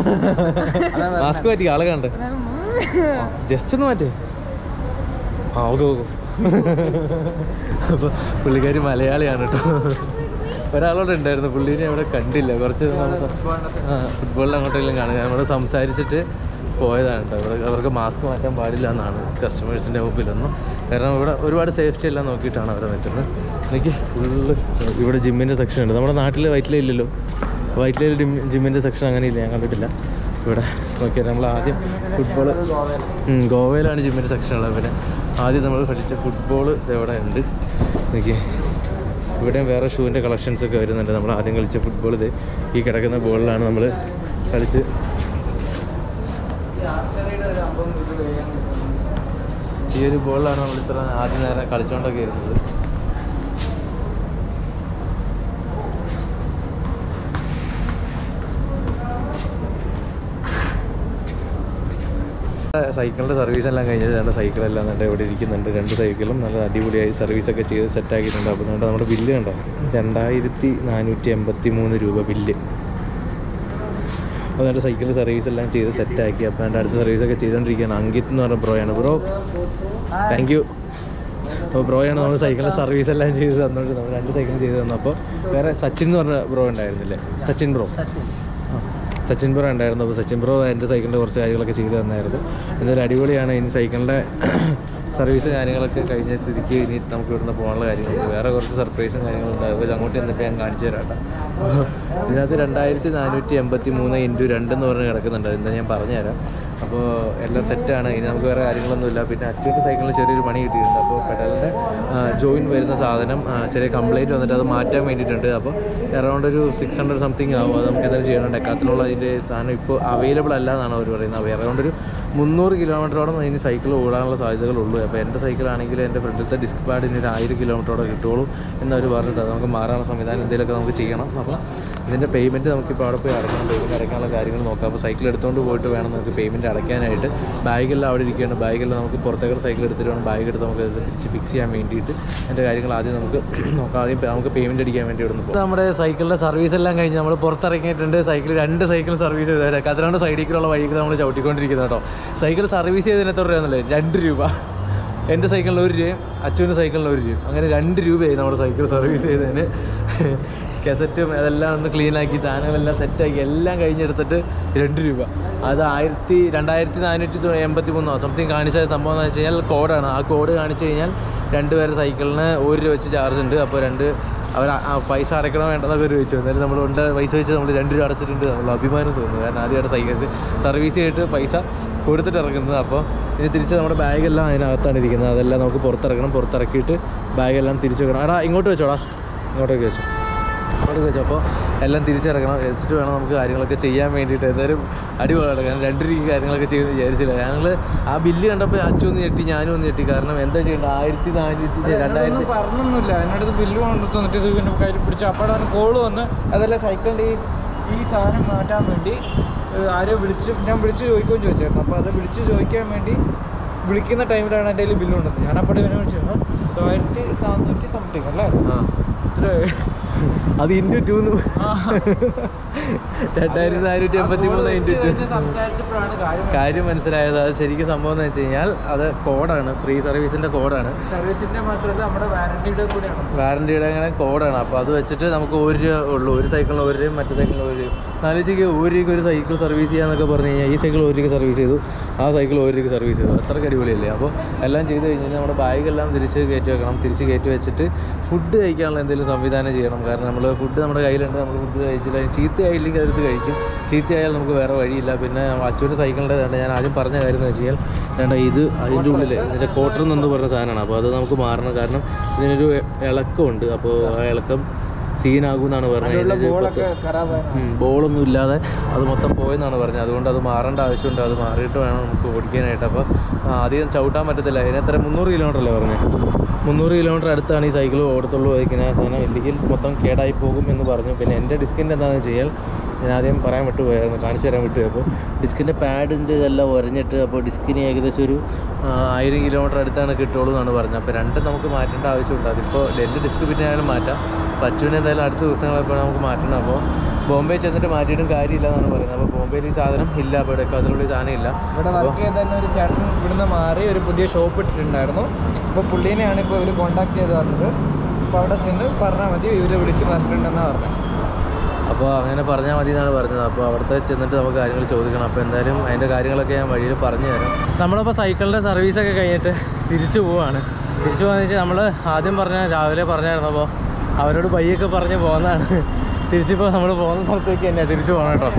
S1: മാസ്ക് പറ്റി ആളെ കണ്ട് ജസ്റ്റ് ഒന്ന് മാറ്റേ ആ ഓക്കെ ഓക്കെ അപ്പോൾ പുള്ളിക്കാരി മലയാളിയാണ് കേട്ടോ ഒരാളോട് ഉണ്ടായിരുന്നു പുള്ളീനെ അവിടെ കണ്ടില്ല കുറച്ച് നമ്മൾ ആ ഫുട്ബോളിൽ അങ്ങോട്ടെങ്കിലും കാണുക നമ്മൾ സംസാരിച്ചിട്ട് പോയതാണ് കേട്ടോ ഇവിടെ അവർക്ക് മാസ്ക് മാറ്റാൻ പാടില്ല എന്നാണ് കസ്റ്റമേഴ്സിൻ്റെ മുമ്പിലൊന്നും കാരണം ഇവിടെ ഒരുപാട് സേഫ്റ്റി എല്ലാം നോക്കിയിട്ടാണ് അവർ നിൽക്കുന്നത് എനിക്ക് ഫുള്ള് ഇവിടെ ജിമ്മിൻ്റെ സെക്ഷൻ ഉണ്ട് നമ്മുടെ നാട്ടിൽ വൈറ്റില ഇല്ലല്ലോ വൈറ്റിലയിൽ ജിമ്മിൻ്റെ സെക്ഷൻ അങ്ങനെ ഇല്ല ഞാൻ കണ്ടിട്ടില്ല ഇവിടെ നോക്കിയാൽ നമ്മൾ ആദ്യം ഫുട്ബോൾ ഗോവയിലാണ് ജിമ്മിൻ്റെ സെക്ഷൻ ഉള്ളത് പിന്നെ ആദ്യം നമ്മൾ പഠിച്ച ഫുട്ബോൾ ഇവിടെ ഉണ്ട് എനിക്ക് ഇവിടെയും വേറെ ഷൂവിൻ്റെ കളക്ഷൻസ് ഒക്കെ വരുന്നുണ്ട് നമ്മൾ ആദ്യം കളിച്ച ഫുട്ബോൾ ഇത് ഈ കിടക്കുന്ന ബോളിലാണ് നമ്മൾ കളിച്ച് ഈ ഒരു ബോളിലാണ് നമ്മൾ ഇത്ര ആദ്യം നേരം കളിച്ചുകൊണ്ടൊക്കെ ഇരുന്നത് സൈക്കിളിൻ്റെ സർവീസ് എല്ലാം കഴിഞ്ഞത് രണ്ട് സൈക്കിളെല്ലാം നല്ല ഇവിടെ ഇരിക്കുന്നുണ്ട് രണ്ട് സൈക്കിളും നല്ല അടിപൊളിയായി സർവീസൊക്കെ ചെയ്ത് സെറ്റാക്കിയിട്ടുണ്ട് അപ്പോൾ അതുകൊണ്ട് നമ്മുടെ ബില്ല് കണ്ടോ രണ്ടായിരത്തി നാനൂറ്റി എൺപത്തി മൂന്ന് രൂപ ബില്ല് അപ്പോൾ എൻ്റെ സൈക്കിളിൽ സർവീസ് എല്ലാം ചെയ്ത് സെറ്റാക്കി അപ്പോൾ എൻ്റെ അടുത്ത സർവീസൊക്കെ ചെയ്തുകൊണ്ടിരിക്കുകയാണ് അങ്കിത് എന്ന് പറഞ്ഞ ബ്രോയാണ് ബ്രോ താങ്ക് യു അപ്പോൾ ബ്രോയാണ് നമ്മൾ സൈക്കിളിൻ്റെ സർവീസ് എല്ലാം ചെയ്ത് തന്നുകൊണ്ട് നമ്മൾ രണ്ട് സൈക്കിൾ ചെയ്ത് തന്നപ്പോൾ വേറെ സച്ചിൻ എന്ന് പറഞ്ഞ ബ്രോ ഉണ്ടായിരുന്നില്ലേ സച്ചിൻ ബ്രോ ആ, സച്ചിൻ ബ്രോ ഉണ്ടായിരുന്നു അപ്പോൾ സച്ചിൻ ബ്രോ എൻ്റെ സൈക്കിളിൻ്റെ കുറച്ച് കാര്യങ്ങളൊക്കെ ചെയ്തു തന്നായിരുന്നു എന്തായാലും അടിപൊളിയാണ് ഇനി സൈക്കിളിൻ്റെ സർവീസ് കാര്യങ്ങളൊക്കെ കഴിഞ്ഞ സ്ഥിതിക്ക് ഇനി നമുക്ക് ഇവിടുന്ന് പോകാനുള്ള കാര്യങ്ങളുണ്ട് വേറെ കുറച്ച് സർപ്രൈസും കാര്യങ്ങളുണ്ട് അപ്പോൾ അങ്ങോട്ട് ചെന്നപ്പോൾ ഞാൻ കാണിച്ചു തരാം കേട്ടോ ഇതിനകത്ത് രണ്ടായിരത്തി നാനൂറ്റി എൺപത്തി മൂന്ന് ഇൻറ്റു രണ്ട് എന്ന് പറഞ്ഞ് കിടക്കുന്നുണ്ട് എന്താ ഞാൻ പറഞ്ഞുതരാം അപ്പോൾ എല്ലാം സെറ്റാണ് ഇനി നമുക്ക് വേറെ കാര്യങ്ങളൊന്നുമില്ല പിന്നെ അച്ഛൻ്റെ സൈക്കിളിൽ ചെറിയൊരു പണി കിട്ടിയിട്ടുണ്ട് അപ്പോൾ പെഡലിൻ്റെ ജോയിൻ വരുന്ന സാധനം ആ, ചെറിയ കംപ്ലൈൻറ്റ് വന്നിട്ട് അത് മാറ്റാൻ വേണ്ടിയിട്ടുണ്ട് അപ്പോൾ അറൗണ്ട് ഒരു സിക്സ് ഹൺഡ്രഡ് സംതിങ് ആവും അത് നമുക്ക് എന്തായാലും ചെയ്യണം ഡെക്കാത്തിനുള്ള അതിൻ്റെ സാധനം ഇപ്പോൾ അവൈലബിൾ അല്ല എന്നാണ് അവർ പറയുന്നത് അപ്പോൾ അറൗണ്ട് ഒരു മുന്നൂറ് കിലോമീറ്ററോളം ഇനി സൈക്കിൾ ഓടാനുള്ള സാധ്യതകളുള്ളൂ അപ്പോൾ എൻ്റെ സൈക്കിളാണെങ്കിൽ എൻ്റെ ഫ്രണ്ടിലത്തെ ഡിസ്ക് പാഡ് ഇനി ഒരു ആയിരം കിലോമീറ്ററോടെ കിട്ടുള്ളൂ എന്നവർ പറഞ്ഞിട്ട് അത് നമുക്ക് മാറാനുള്ള സംവിധാനം എന്തെങ്കിലുമൊക്കെ നമുക്ക് ചെയ്യണം അപ്പോൾ ഇതിൻ്റെ പേയ്മെൻറ്റ് നമുക്കിപ്പോൾ അവിടെ പോയി അടയ്ക്കണം പേയ്മെൻറ്റ് അടയ്ക്കാനുള്ള കാര്യങ്ങൾ നോക്കാം അപ്പോൾ സൈക്കിൾ എടുത്തുകൊണ്ട് പോയിട്ട് വേണം നമുക്ക് പേയ്മെൻറ്റ് അടയ്ക്കാനായിട്ട് ബാഗെല്ലാം അവിടെ ഇരിക്കുകയാണ് ബാഗെല്ലാം നമുക്ക് പുറത്തേക്ക് സൈക്കിൾ എടുത്തിട്ട് വേണം ബാഗ് എടുത്ത് നമുക്ക് ഇത് തിരിച്ച് ഫിക്സ് ചെയ്യാൻ വേണ്ടിയിട്ട് എൻ്റെ കാര്യങ്ങൾ ആദ്യം നമുക്ക് നോക്കാം ആദ്യം നമുക്ക് പേയ്മെൻറ്റ് അടിക്കാൻ വേണ്ടി ഇവിടെ നിന്ന് നമ്മുടെ സൈക്കിളിൻ്റെ സർവീസ് എല്ലാം കഴിഞ്ഞ് നമ്മൾ പുറത്തിറങ്ങിയിട്ടുണ്ട് സൈക്കിൾ രണ്ട് സൈക്കിൾ സർവീസ് ചെയ്തത് കത്തിരണ്ട് സൈഡിലേക്കുള്ള വഴിക്ക് നമ്മൾ ചവിട്ടിക്കൊണ്ടിരിക്കുന്നത് കേട്ടോ സൈക്കിൾ സർവീസ് ചെയ്തതിന് എത്ര രൂപയെന്നല്ലേ രണ്ട് രൂപ എൻ്റെ സൈക്കിളിന് ഒരു രൂപയും അച്ഛൻ്റെ സൈക്കിളിന് ഒരു രൂപയും അങ്ങനെ രണ്ട് രൂപയായി നമ്മുടെ സൈക്കിൾ സർവീസ് ചെയ്തതിന് കസറ്റും അതെല്ലാം ഒന്ന് ക്ലീൻ ആക്കി സാധനങ്ങളെല്ലാം സെറ്റാക്കി എല്ലാം കഴിഞ്ഞെടുത്തിട്ട് രണ്ട് രൂപ അത് ആയിരത്തി രണ്ടായിരത്തി നാനൂറ്റി തൊ- എൺപത്തി മൂന്നോ സംതിങ് കാണിച്ച സംഭവം എന്ന് വെച്ച് കഴിഞ്ഞാൽ കോഡാണ് ആ കോഡ് കാണിച്ചു കഴിഞ്ഞാൽ രണ്ട് പേരെ സൈക്കിളിന് ഒരു രൂപ വെച്ച് ചാർജ് ഉണ്ട് അപ്പോൾ രണ്ട് അവർ ആ പൈസ അടയ്ക്കണോ വേണ്ടെന്നൊക്കെ ഒരു ചോദിച്ചു എന്നാലും നമ്മൾ ഉണ്ട് പൈസ വെച്ച് നമ്മൾ രണ്ട് രൂപ അടച്ചിട്ടുണ്ട് നമ്മൾ അഭിമാനം തോന്നുന്നു കാരണം ആദ്യമായിട്ട് സൈക്കിൾ സർവീസ് ചെയ്തിട്ട് പൈസ കൊടുത്തിട്ട് ഇറങ്ങുന്നത് അപ്പോൾ ഇനി തിരിച്ച് നമ്മുടെ ബാഗെല്ലാം അതിനകത്താണ് ഇരിക്കുന്നത് അതെല്ലാം നമുക്ക് പുറത്തിറക്കണം പുറത്തിറക്കിയിട്ട് ബാഗെല്ലാം തിരിച്ചു വെക്കണം എടാ ഇങ്ങോട്ട് വെച്ചോടാ ഇങ്ങോട്ടേക്ക് വെച്ചോ ഇങ്ങോട്ടേക്ക് വെച്ചോ അപ്പോൾ എല്ലാം തിരിച്ചിറക്കണം വെച്ചിട്ട് വേണം നമുക്ക് കാര്യങ്ങളൊക്കെ ചെയ്യാൻ വേണ്ടിയിട്ട് എന്തായാലും അടിപൊളിയാണ് കാരണം രണ്ട് രീതി കാര്യങ്ങളൊക്കെ ചെയ്യുമെന്ന് വിചാരിച്ചില്ല ഞങ്ങൾ ആ ബില്ല് കണ്ടപ്പോൾ അച്ചു ഒന്ന് ഞെട്ടി ഞാനും ഒന്ന് ഞെട്ടി കാരണം എന്താ ചെയ്യേണ്ടത് ആയിരത്തി നാനൂറ്റി രണ്ടായിരത്തി
S4: പറഞ്ഞൊന്നുമില്ല എന്നടുത്ത് ബില്ല് കൊണ്ട് തന്നിട്ട് ഇത് ഇവൻ്റെ കയ്യിൽ പിടിച്ചു അപ്പോഴാണ് കോള് വന്ന് അതല്ല സൈക്കിളിൻ്റെ ഈ ഈ സാധനം മാറ്റാൻ വേണ്ടി ഏഹ്, ആരോ വിളിച്ച് ഞാൻ വിളിച്ച് ചോദിക്കുകയും ചോദിച്ചായിരുന്നു അപ്പോൾ അത് വിളിച്ച് ചോദിക്കാൻ വേണ്ടി വിളിക്കുന്ന ടൈമിലാണ് എൻ്റെ കയ്യിൽ ബില്ല് കൊണ്ടത് ഞാൻ അപ്പോൾ ഇവനെ വിളിച്ചത് തൊള്ളായിരത്തി നാനൂറ്റി സംതിങ് അല്ലേ
S1: ആ
S4: ഇത്ര
S1: അത് ഇൻറ്റു ടു രണ്ടായിരത്തി നാനൂറ്റി എൺപത്തി മൂന്ന് ഇൻറ്റു ടു
S4: സംസാരിച്ചപ്പോഴാണ് കാര്യം
S1: കാര്യം മനസ്സിലായത് അത് ശരിക്കും സംഭവം എന്ന് വെച്ച് കഴിഞ്ഞാൽ അത് കോഡാണ് ഫ്രീ സർവീസിൻ്റെ കോഡാണ്
S4: സർവീസിൻ്റെ മാത്രമല്ല നമ്മുടെ വാറണ്ടിയുടെ കൂടെയാണ്
S1: വാറണ്ടിയുടെ അങ്ങനെ കോഡാണ് അപ്പോൾ അത് വെച്ചിട്ട് നമുക്ക് ഒരു രൂപ ഉള്ളൂ ഒരു സൈക്കിളിന് ഒരു രൂപയും മറ്റേ സൈക്കിളിന് ഒരു രൂപ നാലോചിക്ക് ഒരു രൂപയ്ക്ക് ഒരു സൈക്കിൾ സർവീസ് ചെയ്യാന്നൊക്കെ പറഞ്ഞു കഴിഞ്ഞാൽ ഈ സൈക്കിൾ ഒരു രൂപയ്ക്ക് സർവീസ് ചെയ്തു ആ സൈക്കിൾ ഒരു രൂപയ്ക്ക് സർവീസ് ചെയ്തു അത്രയ്ക്ക് അടിപൊളിയല്ലേ അപ്പോൾ എല്ലാം ചെയ്ത് കഴിഞ്ഞാൽ നമ്മുടെ ബാഗെല്ലാം തിരിച്ച് കയറ്റി വെക്കണം തിരിച്ച് കയറ്റി വെച്ചിട്ട് ഫുഡ് കഴിക്കാനുള്ള എന്തെങ്കിലും സംവിധാനം ചെയ്യണം കാരണം നമ്മൾ ഫുഡ് നമ്മുടെ കയ്യിലുണ്ട് നമ്മൾ ഫുഡ് കഴിച്ചില്ല ചീത്തയായില്ലെങ്കിൽ അതെടുത്ത് കഴിക്കും ചീത്തയായാൽ നമുക്ക് വേറെ വഴിയില്ല പിന്നെ അച്ഛൻ്റെ സൈക്കിളിൻ്റെ വേണ്ട ഞാൻ ആദ്യം പറഞ്ഞ കാര്യം എന്ന് വെച്ച് കഴിഞ്ഞാൽ വേണ്ട ഇത് അതിൻ്റെ ഉള്ളിൽ ഇതിൻ്റെ കോട്ടർ എന്ന് പറഞ്ഞ സാധനമാണ് അപ്പോൾ അത് നമുക്ക് മാറണം കാരണം ഇതിനൊരു ഇളക്കമുണ്ട് അപ്പോൾ ആ ഇളക്കം സീനാകും എന്നാണ് പറഞ്ഞത് ഇതിന്
S4: ബോളൊക്കെ
S1: പത്ത്-
S4: ഖറാബായി
S1: ഉം, ബോളൊന്നും ഇല്ലാതെ അത് മൊത്തം പോയെന്നാണ് പറഞ്ഞത് അതുകൊണ്ട് അത് മാറേണ്ട ആവശ്യമുണ്ട് അത് മാറിയിട്ട് വേണം നമുക്ക് ഓടിക്കാനായിട്ട് അപ്പോൾ ആ, അധികം ചവിട്ടാൻ പറ്റത്തില്ല ഇതിനെത്ര മുന്നൂറ് കിലോമീറ്റർ അല്ലേ പറഞ്ഞത് മുന്നൂറ് കിലോമീറ്റർ അടുത്താണ് ഈ സൈക്കിൾ ഓടത്തുള്ളൂ ഇങ്ങനെ സാധനം ഇല്ലെങ്കിൽ മൊത്തം കേടായി പോകും എന്ന് പറഞ്ഞു പിന്നെ എൻ്റെ ഡിസ്കിൻ്റെ എന്താണെന്ന് വെച്ച് കഴിഞ്ഞാൽ ഞാൻ ആദ്യം പറയാൻ വിട്ടുപോയായിരുന്നു കാണിച്ചു തരാൻ വിട്ടു അപ്പോൾ ഡിസ്കിൻ്റെ പാഡിൻ്റെ ഇതെല്ലാം ഉരഞ്ഞിട്ട് അപ്പോൾ ഡിസ്കിന് ഏകദേശം ഒരു ആ, ആയിരം കിലോമീറ്റർ അടുത്താണ് കിട്ടുള്ളൂ എന്നാണ് പറഞ്ഞത് അപ്പോൾ രണ്ടും നമുക്ക് മാറ്റേണ്ട ആവശ്യമുണ്ട് അതിപ്പോൾ എൻ്റെ ഡിസ്ക് പിന്നെ ആയാലും മാറ്റാം പച്ചുവിനെ എന്തായാലും അടുത്ത ദിവസങ്ങളെപ്പോൾ നമുക്ക് മാറ്റണം അപ്പോൾ ബോംബെ ചെന്നിട്ട് മാറ്റിയിട്ടും കാര്യമില്ല എന്നാണ് പറയുന്നത് അപ്പോൾ ബോംബെയിൽ ഈ സാധനം ഇല്ല അപ്പോൾ ഡെക്കാത്തിലുള്ള ഈ സാധനം ഇല്ല
S4: ഇവിടെ
S1: അപ്പോൾ
S4: വർക്ക് ചെയ്ത തന്നെ ഒരു ചേട്ടൻ ഇവിടുന്ന് മാറി ഒരു പുതിയ ഷോപ്പ് ഇട്ടിട്ടുണ്ടായിരുന്നു അപ്പോൾ പുള്ളീനെയാണ് ഇപ്പോൾ ഇവർ കോൺടാക്ട് ചെയ്ത് വന്നത് അപ്പോൾ അവിടെ ചെന്ന് പറഞ്ഞാൽ മതി ഇവർ വിളിച്ച് പറഞ്ഞിട്ടുണ്ടെന്നാണ് പറഞ്ഞത്
S1: അപ്പോൾ അങ്ങനെ പറഞ്ഞാൽ മതി എന്നാണ് പറഞ്ഞത് അപ്പോൾ അവിടുത്തെ ചെന്നിട്ട് നമുക്ക് കാര്യങ്ങൾ ചോദിക്കണം അപ്പോൾ എന്തായാലും അതിൻ്റെ കാര്യങ്ങളൊക്കെ ഞാൻ വഴിയിൽ പറഞ്ഞു തരാം നമ്മളപ്പോൾ സൈക്കിളിൻ്റെ സർവീസൊക്കെ കഴിഞ്ഞിട്ട് തിരിച്ചു പോവാണ് തിരിച്ചു പോകാന്ന് വെച്ചാൽ നമ്മൾ ആദ്യം പറഞ്ഞ രാവിലെ പറഞ്ഞായിരുന്നു അപ്പോൾ അവരോട് പയ്യൊക്കെ പറഞ്ഞ് പോകുന്നതാണ് തിരിച്ചിപ്പോൾ നമ്മൾ പോകുന്ന സ്ഥലത്തേക്ക് തന്നെയാണ് തിരിച്ചു പോകണം കേട്ടോ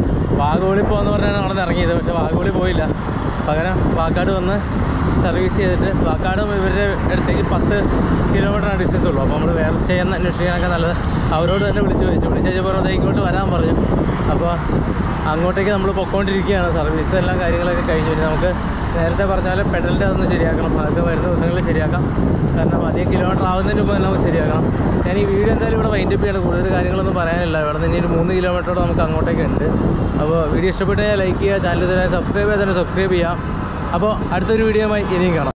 S1: വാഗോളി പോകുന്ന പറഞ്ഞാണ് അവിടെ നിന്ന് ഇറങ്ങിയത് പക്ഷേ വാഗോളി പോയില്ല പകരം വാക്കാട് വന്ന് സർവീസ് ചെയ്തിട്ട് വാക്കാട് ഇവരുടെ അടുത്തേക്ക് പത്ത് കിലോമീറ്ററാണ് ഡിസ്റ്റൻസ് ഉള്ളൂ അപ്പോൾ നമ്മൾ വേറെ സ്റ്റേ എന്ന് അന്വേഷിക്കാനൊക്കെ നല്ലത് അവരോട് തന്നെ വിളിച്ച് ചോദിച്ചു വിളിച്ച് കഴിഞ്ഞപ്പോൾ പറഞ്ഞു ഇങ്ങോട്ട് വരാൻ പറഞ്ഞു അപ്പോൾ അങ്ങോട്ടേക്ക് നമ്മൾ പൊക്കോണ്ടിരിക്കുകയാണ് സർവീസ് എല്ലാം കാര്യങ്ങളൊക്കെ കഴിഞ്ഞു ഇനി നമുക്ക് നേരത്തെ പറഞ്ഞ പോലെ പെഡലിൻ്റെ അതൊന്ന് ശരിയാക്കണം അതൊക്കെ വരുന്ന ദിവസങ്ങളിൽ ശരിയാക്കാം കാരണം അധികം കിലോമീറ്റർ ആവുന്നതിന് മുമ്പ് തന്നെ നമുക്ക് ശരിയാക്കണം ഞാൻ ഈ വീഡിയോ എന്തായാലും ഇവിടെ വൈൻഡപ്പ് ചെയ്യണം കൂടുതൽ കാര്യങ്ങളൊന്നും പറയാനില്ല ഇവിടെ നിന്ന് ഇനി ഒരു മൂന്ന് കിലോമീറ്ററോടെ നമുക്ക് അങ്ങോട്ടേക്ക് ഉണ്ട് അപ്പോൾ വീഡിയോ ഇഷ്ടപ്പെട്ട് കഴിഞ്ഞാൽ ലൈക്ക് ചെയ്യുക ചാനൽ തന്നെ സബ്സ്ക്രൈബ് ചെയ്താൽ തന്നെ സബ്സ്ക്രൈബ് ചെയ്യാം അപ്പോൾ അടുത്തൊരു വീഡിയോയുമായി ഇനിയും കാണാം